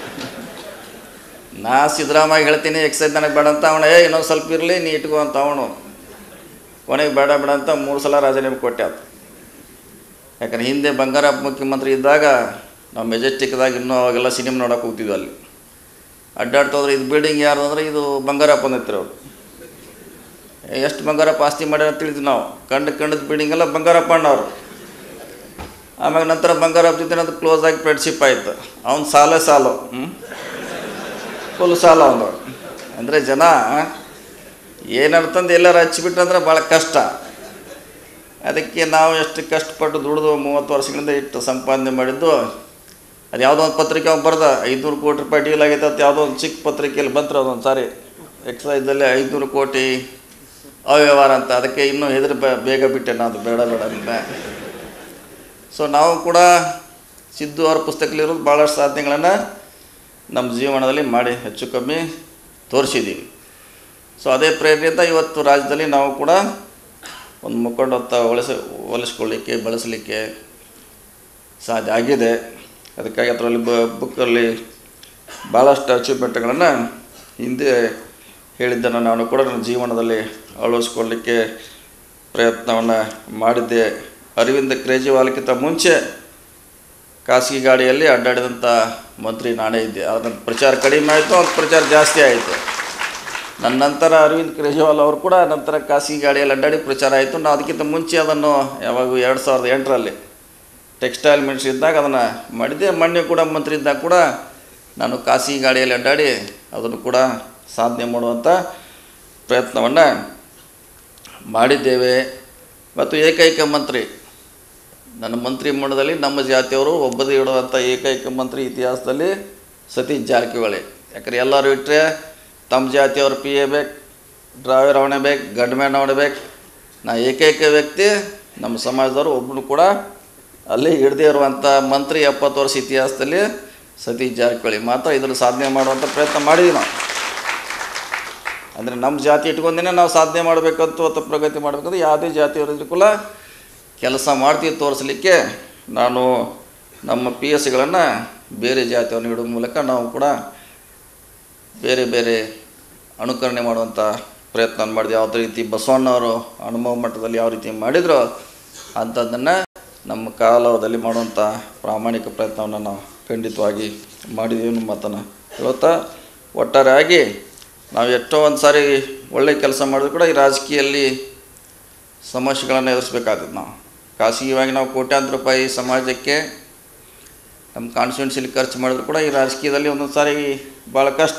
ನಾ ಸಿದ್ದರಾಮಯ್ಯ ಹೇಳ್ತೀನಿ ಎಕ್ಸೈಸ್ ನನಗೆ ಬೇಡ ಅಂತ ಅವನು ಏ ಇನ್ನೊಂದು ಸ್ವಲ್ಪ ಇರಲಿ ನೀ ಇಟ್ಕೋ ಅಂತ ಅವನು ಕೊನೆಗೆ ಬೇಡ ಬೇಡ ಅಂತ ಮೂರು ಸಲ ರಾಜೀನಾಮೆ ಕೊಟ್ಟೆ ಆತ ಯಾಕಂದ್ರೆ ಹಿಂದೆ ಬಂಗಾರಪ್ಪ ಮುಖ್ಯಮಂತ್ರಿ ಇದ್ದಾಗ ನಾವು ಮೆಜೆಸ್ಟಿಕ್ದಾಗ ಇನ್ನೂ ಅವಾಗೆಲ್ಲ ಸಿನಿಮಾ ನೋಡೋಕೆ ಹೋಗ್ತಿದ್ವಿ ಅಲ್ಲಿ ಅಡ್ಡಾಡ್ತಾ ಹೋದ್ರೆ ಇದು ಬಿಲ್ಡಿಂಗ್ ಯಾರ್ದು ಅಂದ್ರೆ ಇದು ಬಂಗಾರಪ್ಪ ಅಂದಿತ್ತು ಅವರು ಎಷ್ಟು ಬಂಗಾರಪ್ಪ ಆಸ್ತಿ ಮಾಡ್ಯಾರ ಅಂತ ತಿಳಿದ್ವಿ ನಾವು ಕಂಡು ಕಂಡದ ಬಿಲ್ಡಿಂಗ್ ಎಲ್ಲ ಬಂಗಾರಪ್ಪ ಅಣ್ಣವ್ರು ಆಮ್ಯಾಗ ನಂತರ ಬಂಗಾರಪ್ಪ ಜೊತೆ ಅದು ಕ್ಲೋಸ್ ಆಗಿ ಫ್ರೆಂಡ್ಶಿಪ್ ಆಯಿತು ಅವ್ನು ಸಾಲ ಸಾಲು ಹ್ಞೂ ಫುಲ್ ಸಾಲ ಅವನು ಅಂದರೆ ಜನ ಏನರ್ತಂದು ಎಲ್ಲರೂ ಹಚ್ಚಿಬಿಟ್ರಂದ್ರೆ ಭಾಳ ಕಷ್ಟ ಅದಕ್ಕೆ ನಾವು ಎಷ್ಟು ಕಷ್ಟಪಟ್ಟು ದುಡಿದು ಮೂವತ್ತು ವರ್ಷಗಳಿಂದ ಇಟ್ಟು ಸಂಪಾದನೆ ಮಾಡಿದ್ದು ಅದು ಯಾವುದೋ ಒಂದು ಪತ್ರಿಕೆ ಅವ್ನು ಬರ್ದ ಐದುನೂರು ಕೋಟಿ ರೂಪಾಯಿ ಡೀಲ್ ಆಗೈತೆ ಅಂತ ಯಾವುದೋ ಒಂದು ಚಿಕ್ಕ ಪತ್ರಿಕೆಯಲ್ಲಿ ಬಂದ್ರೆ ಅದೊಂದು ಸಾರಿ ಎಕ್ಸೈಸಲ್ಲಿ ಐದುನೂರು ಕೋಟಿ ಅವ್ಯವಹಾರ ಅಂತ ಅದಕ್ಕೆ ಇನ್ನೂ ಹೆದರಿ ಬ ಬೇಗ ಬಿಟ್ಟೆ ನಾನು ಬೇಡ ಬೇಡ ಅಂತ ಸೊ ನಾವು ಕೂಡ ಸಿದ್ದು ಅವ್ರ ಪುಸ್ತಕದಲ್ಲಿರೋದು ಭಾಳಷ್ಟು ಸಾಧನೆಗಳನ್ನು ನಮ್ಮ ಜೀವನದಲ್ಲಿ ಮಾಡಿ ಹೆಚ್ಚು ಕಮ್ಮಿ ತೋರಿಸಿದ್ದೀವಿ ಸೊ ಅದೇ ಪ್ರೇರಣೆಯಿಂದ ಇವತ್ತು ರಾಜ್ಯದಲ್ಲಿ ನಾವು ಕೂಡ ಒಂದು ಮುಖಂಡತ್ವ ಒಲಿಸ ಒಲಿಸ್ಕೊಳ್ಳಿಕ್ಕೆ ಬಳಸಲಿಕ್ಕೆ ಸಾಧ್ಯ ಆಗಿದೆ ಅದಕ್ಕಾಗಿ ಅದರಲ್ಲಿ ಬ ಬುಕ್ಕಲ್ಲಿ ಭಾಳಷ್ಟು ಅಚೀವ್ಮೆಂಟ್ಗಳನ್ನು ಹಿಂದೆ ಹೇಳಿದ್ದನ್ನು ನಾನು ಕೂಡ ನನ್ನ ಜೀವನದಲ್ಲಿ ಅಳವಡಿಸ್ಕೊಳ್ಳಿಕ್ಕೆ ಪ್ರಯತ್ನವನ್ನು ಮಾಡಿದ್ದೆ ಅರವಿಂದ ಕೇಜ್ರಿವಾಲ್ಗಿಂತ ಮುಂಚೆ ಖಾಸಗಿ ಗಾಡಿಯಲ್ಲಿ ಅಡ್ಡಾಡಿದಂಥ ಮಂತ್ರಿ ನಾನೇ ಇದ್ದೆ ಅದರ ಪ್ರಚಾರ ಕಡಿಮೆ ಆಯಿತು ಅವ್ರ ಪ್ರಚಾರ ಜಾಸ್ತಿ ಆಯಿತು ನನ್ನ ನಂತರ ಅರವಿಂದ್ ಕೇಜ್ರಿವಾಲ್ ಅವರು ಕೂಡ ನಂತರ ಖಾಸಗಿ ಗಾಡಿಯಲ್ಲಿ ಅಡ್ಡಾಡಿ ಪ್ರಚಾರ ಆಯಿತು ನಾವು ಅದಕ್ಕಿಂತ ಮುಂಚೆ ಅದನ್ನು ಯಾವಾಗ ಎರಡು ಸಾವಿರದ ಎಂಟರಲ್ಲಿ ಟೆಕ್ಸ್ಟೈಲ್ ಮಿನಿಸ್ಟ್ರಿ ಇದ್ದಾಗ ಅದನ್ನು ಮಾಡಿದ್ದೆ ಮೊನ್ನೆ ಕೂಡ ಮಂತ್ರಿ ಇದ್ದಾಗ ಕೂಡ ನಾನು ಖಾಸಗಿ ಗಾಡಿಯಲ್ಲಿ ಅಡ್ಡಾಡಿ ಅದನ್ನು ಕೂಡ ಸಾಧನೆ ಮಾಡುವಂಥ ಪ್ರಯತ್ನವನ್ನು ಮಾಡಿದ್ದೇವೆ ಮತ್ತು ಏಕೈಕ ಮಂತ್ರಿ ನನ್ನ ಮಂತ್ರಿ ಮಂಡಲದಲ್ಲಿ ನಮ್ಮ ಜಾತಿಯವರು ಒಬ್ಬದೇ ಇಡುವಂಥ ಏಕೈಕ ಮಂತ್ರಿ ಇತಿಹಾಸದಲ್ಲಿ ಸತೀಶ್ ಜಾರಕಿಹೊಳಿ ಯಾಕಂದ್ರೆ ಎಲ್ಲರೂ ಇಟ್ಟರೆ ತಮ್ಮ ಜಾತಿಯವ್ರ ಪಿ ಎ ಬೇಕು ಡ್ರೈವರ್ ಅವನೇ ಬೇಕು ಗಂಡ್ಮ್ಯಾನ್ ಅವನೇ ಬೇಕು ನಾ ಏಕೈಕ ವ್ಯಕ್ತಿ ನಮ್ಮ ಸಮಾಜದವರು ಒಬ್ಬನು ಕೂಡ ಅಲ್ಲಿ ಹಿಡ್ದೇ ಇರುವಂಥ ಮಂತ್ರಿ ಎಪ್ಪತ್ತು ವರ್ಷ ಇತಿಹಾಸದಲ್ಲಿ ಸತೀಶ್ ಜಾರಕಿಹೊಳಿ ಮಾತ್ರ ಇದನ್ನು ಸಾಧನೆ ಮಾಡುವಂಥ ಪ್ರಯತ್ನ ಮಾಡಿದ್ವಿ ನಾವು ಅಂದರೆ ನಮ್ಮ ಜಾತಿ ಇಟ್ಕೊಂಡೇ ನಾವು ಸಾಧನೆ ಮಾಡಬೇಕಂತ ಅಥವಾ ಪ್ರಗತಿ ಮಾಡಬೇಕಂದ್ರೆ ಯಾವುದೇ ಜಾತಿಯವರಿದ್ರು ಕೂಡ ಕೆಲಸ ಮಾಡ್ತೀವಿ ತೋರಿಸಲಿಕ್ಕೆ ನಾನು ನಮ್ಮ ಪಿ ಎಸ್ ಸಿಗಳನ್ನು ಬೇರೆ ಜಾತಿಯವ್ರನ್ನ ಇಡೋ ಮೂಲಕ ನಾವು ಕೂಡ ಬೇರೆ ಬೇರೆ ಅನುಕರಣೆ ಮಾಡುವಂಥ ಪ್ರಯತ್ನ ಮಾಡಿದ್ವಿ ಯಾವುದೇ ರೀತಿ ಬಸವಣ್ಣವರು ಅನುಭವ ಮಟ್ಟದಲ್ಲಿ ಯಾವ ರೀತಿ ಮಾಡಿದ್ರು ಅಂಥದ್ದನ್ನು ನಮ್ಮ ಕಾಲದಲ್ಲಿ ಮಾಡುವಂಥ ಪ್ರಾಮಾಣಿಕ ಪ್ರಯತ್ನವನ್ನು ನಾವು ಖಂಡಿತವಾಗಿ ಮಾಡಿದ್ದೀವಿ ಅನ್ನೋ ಮಾತನ್ನು ಹೇಳ್ತಾ ಒಟ್ಟಾರೆಯಾಗಿ ನಾವು ಎಷ್ಟೋ ಒಂದು ಸಾರಿ ಒಳ್ಳೆಯ ಕೆಲಸ ಮಾಡಿದ್ರು ಕೂಡ ಈ ರಾಜಕೀಯದಲ್ಲಿ ಸಮಸ್ಯೆಗಳನ್ನು ಎದುರಿಸ್ಬೇಕಾಗ್ತದೆ ನಾವು ಖಾಸಗಿಯಾಗಿ ನಾವು ಕೋಟ್ಯಾಂತರ ರೂಪಾಯಿ ಸಮಾಜಕ್ಕೆ ನಮ್ಮ ಕಾನ್ಸ್ಟಿಟ್ಯೂನ್ಸಿಲಿ ಖರ್ಚು ಮಾಡಿದ್ರು ಕೂಡ ಈ ರಾಜಕೀಯದಲ್ಲಿ ಒಂದೊಂದು ಸಾರಿ ಭಾಳ ಕಷ್ಟ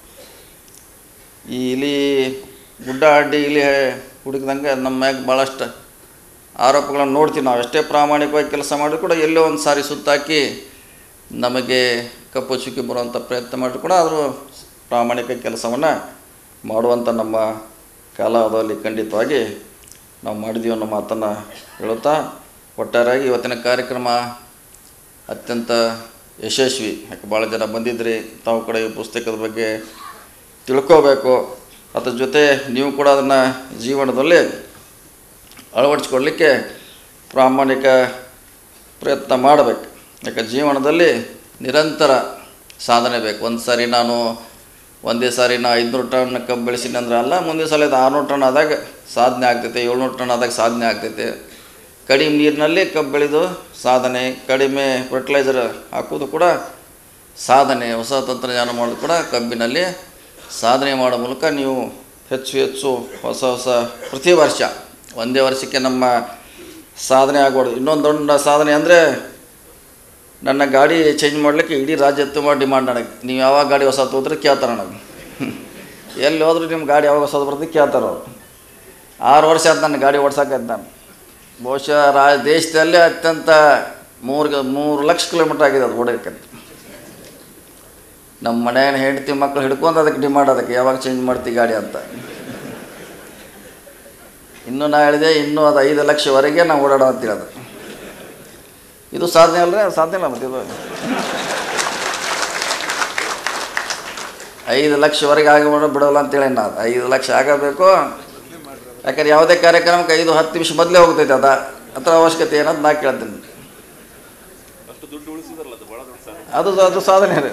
ಈ ಇಲಿ ಗುಡ್ಡ ಅಡ್ಡಿ ಇಲಿ ಹುಡುಕಿದಂಗೆ ನಮ್ಮ ಮ್ಯಾಗ ಭಾಳಷ್ಟು ಆರೋಪಗಳನ್ನು ನೋಡ್ತೀವಿ ನಾವು ಎಷ್ಟೇ ಪ್ರಾಮಾಣಿಕವಾಗಿ ಕೆಲಸ ಮಾಡಿದ್ರು ಕೂಡ ಎಲ್ಲೋ ಒಂದು ಸಾರಿ ಸುತ್ತಾಕಿ ನಮಗೆ ಕಪ್ಪು ಚುಕ್ಕಿ ಬರುವಂಥ ಪ್ರಯತ್ನ ಮಾಡಿದ್ರು ಕೂಡ ಆದರೂ ಪ್ರಾಮಾಣಿಕ ಕೆಲಸವನ್ನು ಮಾಡುವಂಥ ನಮ್ಮ ಕಾಲಾವಧಿಯಲ್ಲಿ ಖಂಡಿತವಾಗಿ ನಾವು ಮಾಡಿದ್ದೀವಿ ಅನ್ನೋ ಮಾತನ್ನು ಹೇಳುತ್ತಾ ಒಟ್ಟಾರೆಯಾಗಿ ಇವತ್ತಿನ ಕಾರ್ಯಕ್ರಮ ಅತ್ಯಂತ ಯಶಸ್ವಿ ಯಾಕೆ ಭಾಳ ಜನ ಬಂದಿದ್ರಿ ತಾವು ಕೂಡ ಈ ಪುಸ್ತಕದ ಬಗ್ಗೆ ತಿಳ್ಕೋಬೇಕು ಅದ್ರ ಜೊತೆ ನೀವು ಕೂಡ ಅದನ್ನು ಜೀವನದಲ್ಲಿ ಅಳವಡಿಸ್ಕೊಳ್ಳಿಕ್ಕೆ ಪ್ರಾಮಾಣಿಕ ಪ್ರಯತ್ನ ಮಾಡಬೇಕು ಯಾಕೆ ಜೀವನದಲ್ಲಿ ನಿರಂತರ ಸಾಧನೆ ಬೇಕು ಒಂದು ಸಾರಿ ನಾನು ಒಂದೇ ಸಾರಿ ನಾ ಐದುನೂರು ಟನ್ ಕಬ್ಬು ಬೆಳೆಸಿನಿ ಅಂದ್ರೆ ಅಲ್ಲ ಮುಂದಿನ ಸಲ ಇದು ಆರುನೂರು ಟನ್ ಆದಾಗ ಸಾಧನೆ ಆಗ್ತೈತೆ ಏಳ್ನೂರು ಟನ್ ಆದಾಗ ಸಾಧನೆ ಆಗ್ತೈತೆ ಕಡಿಮೆ ನೀರಿನಲ್ಲಿ ಕಬ್ಬು ಬೆಳೆದು ಸಾಧನೆ ಕಡಿಮೆ ಫರ್ಟಿಲೈಸರ್ ಹಾಕೋದು ಕೂಡ ಸಾಧನೆ ಹೊಸ ತಂತ್ರಜ್ಞಾನ ಮಾಡೋದು ಕೂಡ ಕಬ್ಬಿನಲ್ಲಿ ಸಾಧನೆ ಮಾಡೋ ಮೂಲಕ ನೀವು ಹೆಚ್ಚು ಹೆಚ್ಚು ಹೊಸ ಹೊಸ ಪ್ರತಿ ವರ್ಷ ಒಂದೇ ವರ್ಷಕ್ಕೆ ನಮ್ಮ ಸಾಧನೆ ಆಗ್ಬಾರ್ದು ಇನ್ನೊಂದು ದೊಡ್ಡ ಸಾಧನೆ ಅಂದರೆ ನನ್ನ ಗಾಡಿ ಚೇಂಜ್ ಮಾಡಲಿಕ್ಕೆ ಇಡೀ ರಾಜ್ಯ ತುಂಬ ಡಿಮಾಂಡ್ ನನಗೆ ನೀವು ಯಾವಾಗ ಗಾಡಿ ಹೊಸ ಹೋದ್ರೆ ಕೇಳ್ತಾರೆ ನನಗೆ ಎಲ್ಲಿ ಹೋದ್ರೂ ನಿಮ್ಮ ಗಾಡಿ ಯಾವಾಗ ಹೊಸದು ಬರ್ತದೆ ಕೇಳ್ತಾರೆ ಅವರು ಆರು ವರ್ಷ ಆಯ್ತು ನನ್ನ ಗಾಡಿ ಓಡ್ಸೋಕೈತೆ ನಾನು ಬಹುಶಃ ರಾ ದೇಶದಲ್ಲೇ ಅತ್ಯಂತ ಮೂರು ಮೂರು ಲಕ್ಷ ಕಿಲೋಮೀಟ್ರ್ ಆಗಿದೆ ಅದು ಓಡೋಕ್ಕಂತ ನಮ್ಮ ಮನೆಯ ಹೆಂಡತಿ ಮಕ್ಕಳು ಹಿಡ್ಕೊಂಡು ಅದಕ್ಕೆ ಡಿಮಾಂಡ್ ಅದಕ್ಕೆ ಯಾವಾಗ ಚೇಂಜ್ ಮಾಡ್ತೀವಿ ಗಾಡಿ ಅಂತ ಇನ್ನೂ ನಾ ಹೇಳಿದೆ ಇನ್ನೂ ಅದು ಐದು ಲಕ್ಷವರೆಗೆ ನಾವು ಓಡಾಡೋ ಅಂತೀವಿ ಅದು ಇದು ಸಾಧನೆ ಅಲ್ರಿ ಸಾಧನೆ ಇಲ್ಲ ಮತ್ತೆ ಇದು ಐದು ಲಕ್ಷವರೆಗೆ ಆಗಿ ಬಿಡೋಲ್ಲ ಅಂತೇಳಿ ನಾ ಅದು ಐದು ಲಕ್ಷ ಆಗಬೇಕು ಯಾಕಂದ್ರೆ ಯಾವುದೇ ಕಾರ್ಯಕ್ರಮಕ್ಕೆ ಐದು ಹತ್ತು ನಿಮಿಷ ಮೊದಲೇ ಹೋಗ್ತೈತೆ ಅದ ಅದ್ರ ಅವಶ್ಯಕತೆ ಏನಂತ ನಾ ಕೇಳ್ತೀನಿ ಅದು ಅದು ಸಾಧನೆ ರೀ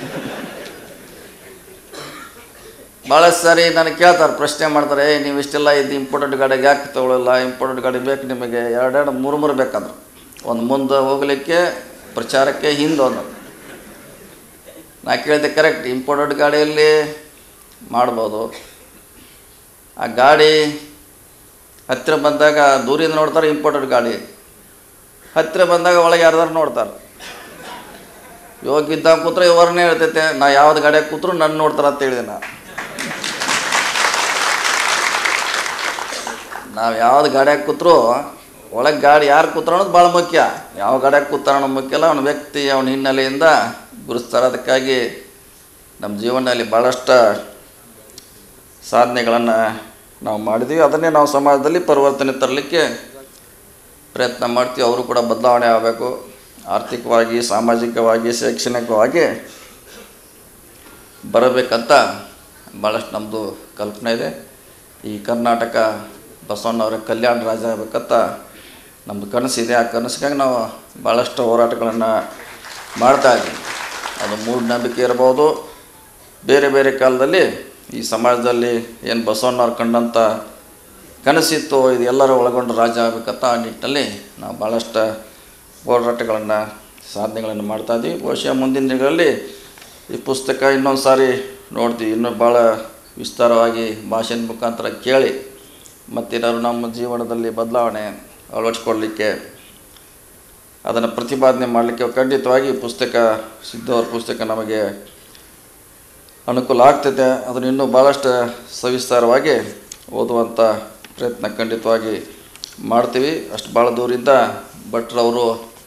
ಭಾಳಷ್ಟು ಸಾರಿ ನನಗೆ ಕೇಳ್ತಾರೆ ಪ್ರಶ್ನೆ ಮಾಡ್ತಾರೆ "ಏ, ನೀವು ಇಷ್ಟೆಲ್ಲ ಇದು ಇಂಪಾರ್ಟೆಂಟ್ ಗಾಡಿಗೆ ಯಾಕೆ ತೊಗೊಳ್ಳಲ್ಲ ಇಂಪಾರ್ಟೆಂಟ್ ಗಾಡಿ ಬೇಕು ನಿಮಗೆ ಎರಡೆರಡು ಮೂರು ಮೂರು ಬೇಕಂದ್ರೆ ಒಂದು ಮುಂದೆ ಹೋಗಲಿಕ್ಕೆ ಪ್ರಚಾರಕ್ಕೆ ಹಿಂದೆ ಒಂದು ನಾ ಕೇಳಿದೆ ಕರೆಕ್ಟ್ ಇಂಪಾರ್ಟೆಂಟ್ ಗಾಡಿಯಲ್ಲಿ ಮಾಡ್ಬೋದು ಆ ಗಾಡಿ ಹತ್ತಿರ ಬಂದಾಗ ದೂರಿಂದ ನೋಡ್ತಾರೆ ಇಂಪಾರ್ಟೆಂಟ್ ಗಾಡಿ ಹತ್ತಿರ ಬಂದಾಗ ಒಳಗೆ ಯಾರ್ದಾರು ನೋಡ್ತಾರೆ ಯೋಗಿದ್ದಾಗ ಕೂತ್ರೆ ಇವರನ್ನೇ ಹೇಳ್ತೈತೆ ನಾ ಯಾವ್ದು ಗಾಡಿಯಾಗ ಕೂತ್ರು ನನ್ನ ನೋಡ್ತಾರೆ ಅಂತ ಹೇಳಿದೆ ನಾ ನಾವು ಯಾವ್ದು ಗಾಡಿಯಾಗ ಕೂತ್ರು ಒಳಗೆ ಗಾಡಿ ಯಾರು ಕೂತಾರ ಅನ್ನೋದು ಭಾಳ ಮುಖ್ಯ ಯಾವ ಗಾಡಿಯಾಗ ಕೂತಾರ ಅನ್ನೋದು ಮುಖ್ಯ ಅಲ್ಲ ಅವನ ವ್ಯಕ್ತಿ ಅವನ ಹಿನ್ನೆಲೆಯಿಂದ ಗುರುಸ್ತಾರೆ ಅದಕ್ಕಾಗಿ ನಮ್ಮ ಜೀವನದಲ್ಲಿ ಭಾಳಷ್ಟು ಸಾಧನೆಗಳನ್ನು ನಾವು ಮಾಡಿದ್ದೀವಿ ಅದನ್ನೇ ನಾವು ಸಮಾಜದಲ್ಲಿ ಪರಿವರ್ತನೆ ತರಲಿಕ್ಕೆ ಪ್ರಯತ್ನ ಮಾಡ್ತೀವಿ ಅವರು ಕೂಡ ಬದಲಾವಣೆ ಆಗಬೇಕು ಆರ್ಥಿಕವಾಗಿ ಸಾಮಾಜಿಕವಾಗಿ ಶೈಕ್ಷಣಿಕವಾಗಿ ಬರಬೇಕಂತ ಭಾಳಷ್ಟು ನಮ್ಮದು ಕಲ್ಪನೆ ಇದೆ ಈ ಕರ್ನಾಟಕ ಬಸವಣ್ಣವರ ಕಲ್ಯಾಣ ರಾಜ್ಯ ಆಗಬೇಕಂತ ನಮ್ಮದು ಕನಸಿದೆ ಆ ಕನಸಿಗಾಗಿ ನಾವು ಭಾಳಷ್ಟು ಹೋರಾಟಗಳನ್ನು ಮಾಡ್ತಾ ಇದ್ದೀವಿ ಅದು ಮೂಢನಂಬಿಕೆ ಇರ್ಬೋದು ಬೇರೆ ಬೇರೆ ಕಾಲದಲ್ಲಿ ಈ ಸಮಾಜದಲ್ಲಿ ಏನು ಬಸವಣ್ಣವ್ರು ಕಂಡಂಥ ಕನಸಿತ್ತು ಇದು ಎಲ್ಲರೂ ಒಳಗೊಂಡು ರಾಜ್ಯ ಆಗಬೇಕಂತ ಆ ನಿಟ್ಟಿನಲ್ಲಿ ನಾವು ಭಾಳಷ್ಟು ಹೋರಾಟಗಳನ್ನು ಸಾಧನೆಗಳನ್ನು ಮಾಡ್ತಾ ಇದ್ದೀವಿ ಬಹುಶಃ ಮುಂದಿನ ದಿನಗಳಲ್ಲಿ ಈ ಪುಸ್ತಕ ಇನ್ನೊಂದು ಸಾರಿ ನೋಡ್ತೀವಿ ಇನ್ನೂ ಭಾಳ ವಿಸ್ತಾರವಾಗಿ ಭಾಷೆನ ಮುಖಾಂತರ ಕೇಳಿ ಮತ್ತೇನಾದ್ರು ನಮ್ಮ ಜೀವನದಲ್ಲಿ ಬದಲಾವಣೆ ಅಳವಡಿಸ್ಕೊಳ್ಳಿಕ್ಕೆ ಅದನ್ನು ಪ್ರತಿಪಾದನೆ ಮಾಡಲಿಕ್ಕೆ ಖಂಡಿತವಾಗಿ ಈ ಪುಸ್ತಕ ಸಿದ್ಧವ್ರ ಪುಸ್ತಕ ನಮಗೆ ಅನುಕೂಲ ಆಗ್ತದೆ ಅದನ್ನು ಇನ್ನೂ ಭಾಳಷ್ಟು ಸವಿಸ್ತಾರವಾಗಿ ಓದುವಂಥ ಪ್ರಯತ್ನ ಖಂಡಿತವಾಗಿ ಮಾಡ್ತೀವಿ ಅಷ್ಟು ಭಾಳ ದೂರಿಂದ ಭಟ್ರವರು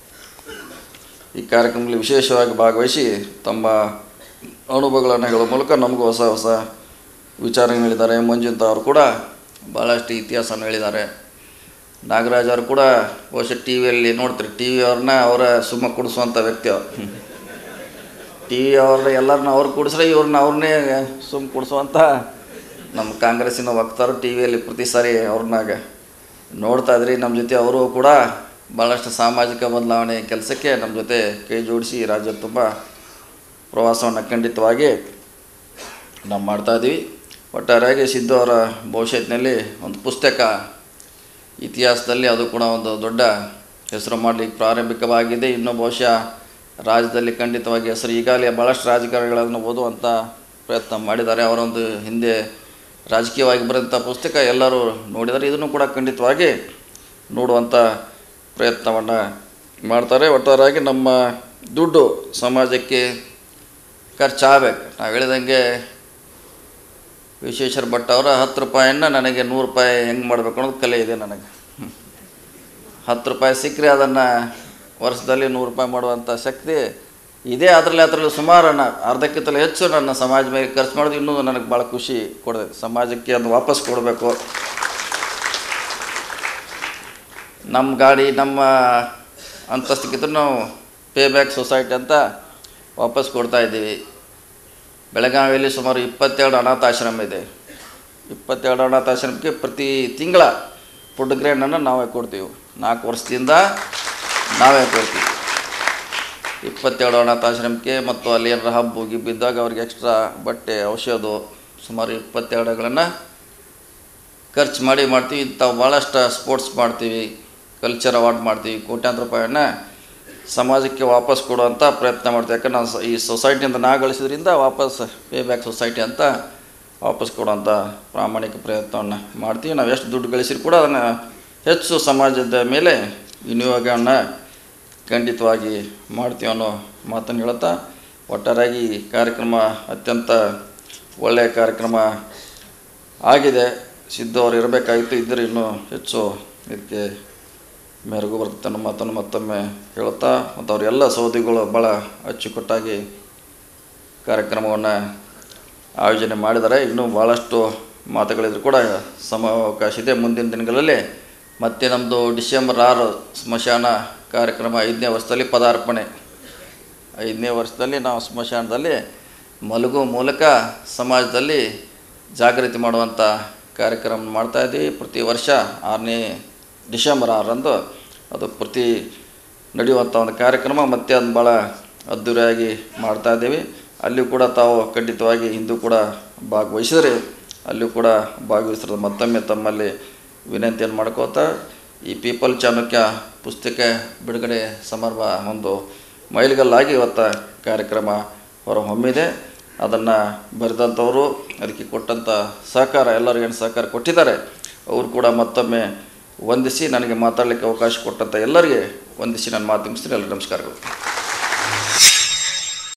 ಈ ಕಾರ್ಯಕ್ರಮದಲ್ಲಿ ವಿಶೇಷವಾಗಿ ಭಾಗವಹಿಸಿ ತಮ್ಮ ಅನುಭವಗಳನ್ನು ಹೇಳುವ ಮೂಲಕ ನಮಗೂ ಹೊಸ ಹೊಸ ವಿಚಾರಗಳು ಹೇಳಿದ್ದಾರೆ ಮಂಜುಂತ ಅವರು ಕೂಡ ಭಾಳಷ್ಟು ಇತಿಹಾಸವನ್ನು ಹೇಳಿದ್ದಾರೆ ನಾಗರಾಜ್ ಅವರು ಕೂಡ ಬಹುಶಃ ಟಿ ವಿಯಲ್ಲಿ ನೋಡ್ತಾರೆ ಟಿ ವಿ ಅವ್ರನ್ನ ಅವರ ಸುಮ್ಮ ಕುಡಿಸುವಂಥ ವ್ಯಕ್ತಿ ಅವರು ಟಿ ವಿ ಅವ್ರನ್ನ ಎಲ್ಲರನ್ನ ಅವ್ರು ಕುಡಿಸ್ರೆ ಇವ್ರನ್ನ ಅವ್ರನ್ನೇ ಸುಮ್ಮ ಕುಡಿಸುವಂಥ ನಮ್ಮ ಕಾಂಗ್ರೆಸ್ಸಿನ ವಕ್ತಾರು ಟಿ ವಿಯಲ್ಲಿ ಪ್ರತಿ ಸಾರಿ ಅವ್ರನ್ನಾಗ ನೋಡ್ತಾ ಇದ್ರಿ ನಮ್ಮ ಜೊತೆ ಅವರು ಕೂಡ ಭಾಳಷ್ಟು ಸಾಮಾಜಿಕ ಬದಲಾವಣೆ ಕೆಲಸಕ್ಕೆ ನಮ್ಮ ಜೊತೆ ಕೈ ಜೋಡಿಸಿ ರಾಜ್ಯದ ತುಂಬ ಪ್ರವಾಸವನ್ನು ಖಂಡಿತವಾಗಿ ನಾವು ಮಾಡ್ತಾಯಿದ್ದೀವಿ ಒಟ್ಟಾರೆಯಾಗಿ ಸಿದ್ದು ಅವರ ಭವಿಷ್ಯತ್ತಿನಲ್ಲಿ ಒಂದು ಪುಸ್ತಕ ಇತಿಹಾಸದಲ್ಲಿ ಅದು ಕೂಡ ಒಂದು ದೊಡ್ಡ ಹೆಸರು ಮಾಡಲಿಕ್ಕೆ ಪ್ರಾರಂಭಿಕವಾಗಿದೆ ಇನ್ನೂ ಬಹುಶಃ ರಾಜ್ಯದಲ್ಲಿ ಖಂಡಿತವಾಗಿ ಹೆಸರು ಈಗಾಗಲೇ ಭಾಳಷ್ಟು ರಾಜಕಾರಣಿಗಳನ್ನು ಓದುವಂಥ ಪ್ರಯತ್ನ ಮಾಡಿದ್ದಾರೆ ಅವರೊಂದು ಹಿಂದೆ ರಾಜಕೀಯವಾಗಿ ಬರೆದಂಥ ಪುಸ್ತಕ ಎಲ್ಲರೂ ನೋಡಿದ್ದಾರೆ ಇದನ್ನು ಕೂಡ ಖಂಡಿತವಾಗಿ ನೋಡುವಂಥ ಪ್ರಯತ್ನವನ್ನು ಮಾಡ್ತಾರೆ ಒಟ್ಟಾರೆಯಾಗಿ ನಮ್ಮ ದುಡ್ಡು ಸಮಾಜಕ್ಕೆ ಖರ್ಚಾಗಬೇಕು ನಾವು ಹೇಳಿದಂಗೆ ವಿಶ್ವೇಶ್ವರ ಭಟ್ ಅವರ ಹತ್ತು ರೂಪಾಯಿನ ನನಗೆ ನೂರು ರೂಪಾಯಿ ಹೆಂಗೆ ಮಾಡಬೇಕು ಅನ್ನೋದು ಕಲೆ ಇದೆ ನನಗೆ ಹ್ಮ್. ಹತ್ತು ರೂಪಾಯಿ ಸಿಕ್ಕರೆ ಅದನ್ನು ವರ್ಷದಲ್ಲಿ ನೂರು ರೂಪಾಯಿ ಮಾಡುವಂಥ ಶಕ್ತಿ ಇದೇ ಅದರಲ್ಲಿ ಅದರಲ್ಲಿ ಸುಮಾರು ನ ಅರ್ಧಕ್ಕಿಂತಲೂ ಹೆಚ್ಚು ನನ್ನ ಸಮಾಜ ಮೇಲೆ ಖರ್ಚು ಮಾಡೋದು ಇನ್ನೂ ನನಗೆ ಭಾಳ ಖುಷಿ ಕೊಡ್ತೈತೆ ಸಮಾಜಕ್ಕೆ ಅದು ವಾಪಸ್ ಕೊಡಬೇಕು ನಮ್ಮ ಗಾಡಿ ನಮ್ಮ ಅಂತಸ್ತಿಗಿಂತ ನಾವು ಪೇ ಬ್ಯಾಕ್ ಸೊಸೈಟಿ ಅಂತ ವಾಪಸ್ ಕೊಡ್ತಾ ಇದ್ದೀವಿ ಬೆಳಗಾವಿಯಲ್ಲಿ ಸುಮಾರು ಇಪ್ಪತ್ತೆರಡು ಅನಾಥಾಶ್ರಮ ಇದೆ ಇಪ್ಪತ್ತೆರಡು ಅನಾಥಾಶ್ರಮಕ್ಕೆ ಪ್ರತಿ ತಿಂಗಳ ಫುಡ್ ಗ್ರೇಡನ್ನು ನಾವೇ ಕೊಡ್ತೀವಿ ನಾಲ್ಕು ವರ್ಷದಿಂದ ನಾವೇ ಕೊಡ್ತೀವಿ ಇಪ್ಪತ್ತೆರಡು ಅನಾಥಾಶ್ರಮಕ್ಕೆ ಮತ್ತು ಅಲ್ಲಿ ಏನಾರ ಹಬ್ಬು ಗಿಬ್ಬು ಇದ್ದಾಗ ಅವ್ರಿಗೆ ಎಕ್ಸ್ಟ್ರಾ ಬಟ್ಟೆ ಔಷಧ ಸುಮಾರು ಇಪ್ಪತ್ತೆರಡುಗಳನ್ನು ಖರ್ಚು ಮಾಡಿ ಮಾಡ್ತೀವಿ ಇಂಥವು ಭಾಳಷ್ಟು ಸ್ಪೋರ್ಟ್ಸ್ ಮಾಡ್ತೀವಿ ಕಲ್ಚರ್ ಅವಾರ್ಡ್ ಮಾಡ್ತೀವಿ ಕೋಟ್ಯಾಂತರ ರೂಪಾಯಿಯನ್ನು ಸಮಾಜಕ್ಕೆ ವಾಪಸ್ ಕೊಡುವಂಥ ಪ್ರಯತ್ನ ಮಾಡ್ತೀವಿ ಯಾಕಂದ್ರೆ ನಾವು ಸ- ಈ ಸೊಸೈಟಿಯಿಂದ ನಾ ಗಳಿಸಿದ್ರಿಂದ ವಾಪಸ್ ಪೇ ಬ್ಯಾಕ್ ಸೊಸೈಟಿ ಅಂತ ವಾಪಸ್ ಕೊಡುವಂಥ ಪ್ರಾಮಾಣಿಕ ಪ್ರಯತ್ನವನ್ನು ಮಾಡ್ತೀವಿ ನಾವು ಎಷ್ಟು ದುಡ್ಡು ಗಳಿಸಿದ್ರು ಕೂಡ ಅದನ್ನು ಹೆಚ್ಚು ಸಮಾಜದ ಮೇಲೆ ವಿನಿಯೋಗವನ್ನು ಖಂಡಿತವಾಗಿ ಮಾಡ್ತೀವಿ ಅನ್ನೋ ಮಾತನ್ನು ಹೇಳುತ್ತಾ ಒಟ್ಟಾರೆಯಾಗಿ ಈ ಕಾರ್ಯಕ್ರಮ ಅತ್ಯಂತ ಒಳ್ಳೆಯ ಕಾರ್ಯಕ್ರಮ ಆಗಿದೆ ಸಿದ್ದು ಅವರು ಇರಬೇಕಾಗಿತ್ತು ಇದ್ದರೆ ಇನ್ನೂ ಹೆಚ್ಚು ಇದಕ್ಕೆ ಮೆರುಗು ಬರುತ್ತೆ ಅನ್ನೋ ಮಾತನ್ನು ಮತ್ತೊಮ್ಮೆ ಹೇಳುತ್ತಾ ಮತ್ತು ಅವರೆಲ್ಲ ಸೌದಿಗಳು ಭಾಳ ಅಚ್ಚುಕಟ್ಟಾಗಿ ಕಾರ್ಯಕ್ರಮವನ್ನು ಆಯೋಜನೆ ಮಾಡಿದ್ದಾರೆ ಇನ್ನೂ ಭಾಳಷ್ಟು ಮಾತುಗಳಿದ್ರು ಕೂಡ ಸಮಯಾವಕಾಶ ಇದೆ ಮುಂದಿನ ದಿನಗಳಲ್ಲಿ ಮತ್ತೆ ನಮ್ಮದು ಡಿಸೆಂಬರ್ ಆರು ಸ್ಮಶಾನ ಕಾರ್ಯಕ್ರಮ ಐದನೇ ವರ್ಷದಲ್ಲಿ ಪದಾರ್ಪಣೆ ಐದನೇ ವರ್ಷದಲ್ಲಿ ನಾವು ಸ್ಮಶಾನದಲ್ಲಿ ಮಲಗು ಮೂಲಕ ಸಮಾಜದಲ್ಲಿ ಜಾಗೃತಿ ಮಾಡುವಂಥ ಕಾರ್ಯಕ್ರಮ ಮಾಡ್ತಾಯಿದ್ದೀವಿ ಪ್ರತಿ ವರ್ಷ ಆರನೇ ಡಿಸೆಂಬರ್ ಆರರಂದು ಅದು ಪ್ರತಿ ನಡೆಯುವಂಥ ಒಂದು ಕಾರ್ಯಕ್ರಮ ಮತ್ತು ಅದನ್ನ ಭಾಳ ಅದ್ಧೂರಿಯಾಗಿ ಮಾಡ್ತಾಯಿದ್ದೀವಿ ಅಲ್ಲಿಯೂ ಕೂಡ ತಾವು ಖಂಡಿತವಾಗಿ ಹಿಂದೂ ಕೂಡ ಭಾಗವಹಿಸಿದರೆ ಅಲ್ಲಿಯೂ ಕೂಡ ಭಾಗವಹಿಸಿರೋದು ಮತ್ತೊಮ್ಮೆ ತಮ್ಮಲ್ಲಿ ವಿನಂತಿಯನ್ನು ಮಾಡ್ಕೋತಾ ಈ ಪೀಪಲ್ ಚಾಣಕ್ಯ ಪುಸ್ತಕ ಬಿಡುಗಡೆ ಸಮಾರಂಭ ಒಂದು ಮೈಲಿಗಲ್ಲಾಗಿ ಇವತ್ತು ಕಾರ್ಯಕ್ರಮ ಹೊರಹೊಮ್ಮಿದೆ ಅದನ್ನು ಬರೆದಂಥವರು ಅದಕ್ಕೆ ಕೊಟ್ಟಂಥ ಸಹಕಾರ ಎಲ್ಲರೂ ಏನು ಸಹಕಾರ ಕೊಟ್ಟಿದ್ದಾರೆ ಅವರು ಕೂಡ ಮತ್ತೊಮ್ಮೆ ವಂದಿಸಿ ನನಗೆ ಮಾತಾಡಲಿಕ್ಕೆ ಅವಕಾಶ ಕೊಟ್ಟಂಥ ಎಲ್ಲರಿಗೆ ವಂದಿಸಿ ನಾನು ಮಾತು ಮುಗಿಸ್ತೀನಿ ಎಲ್ಲರಿಗೂ ನಮಸ್ಕಾರಗಳು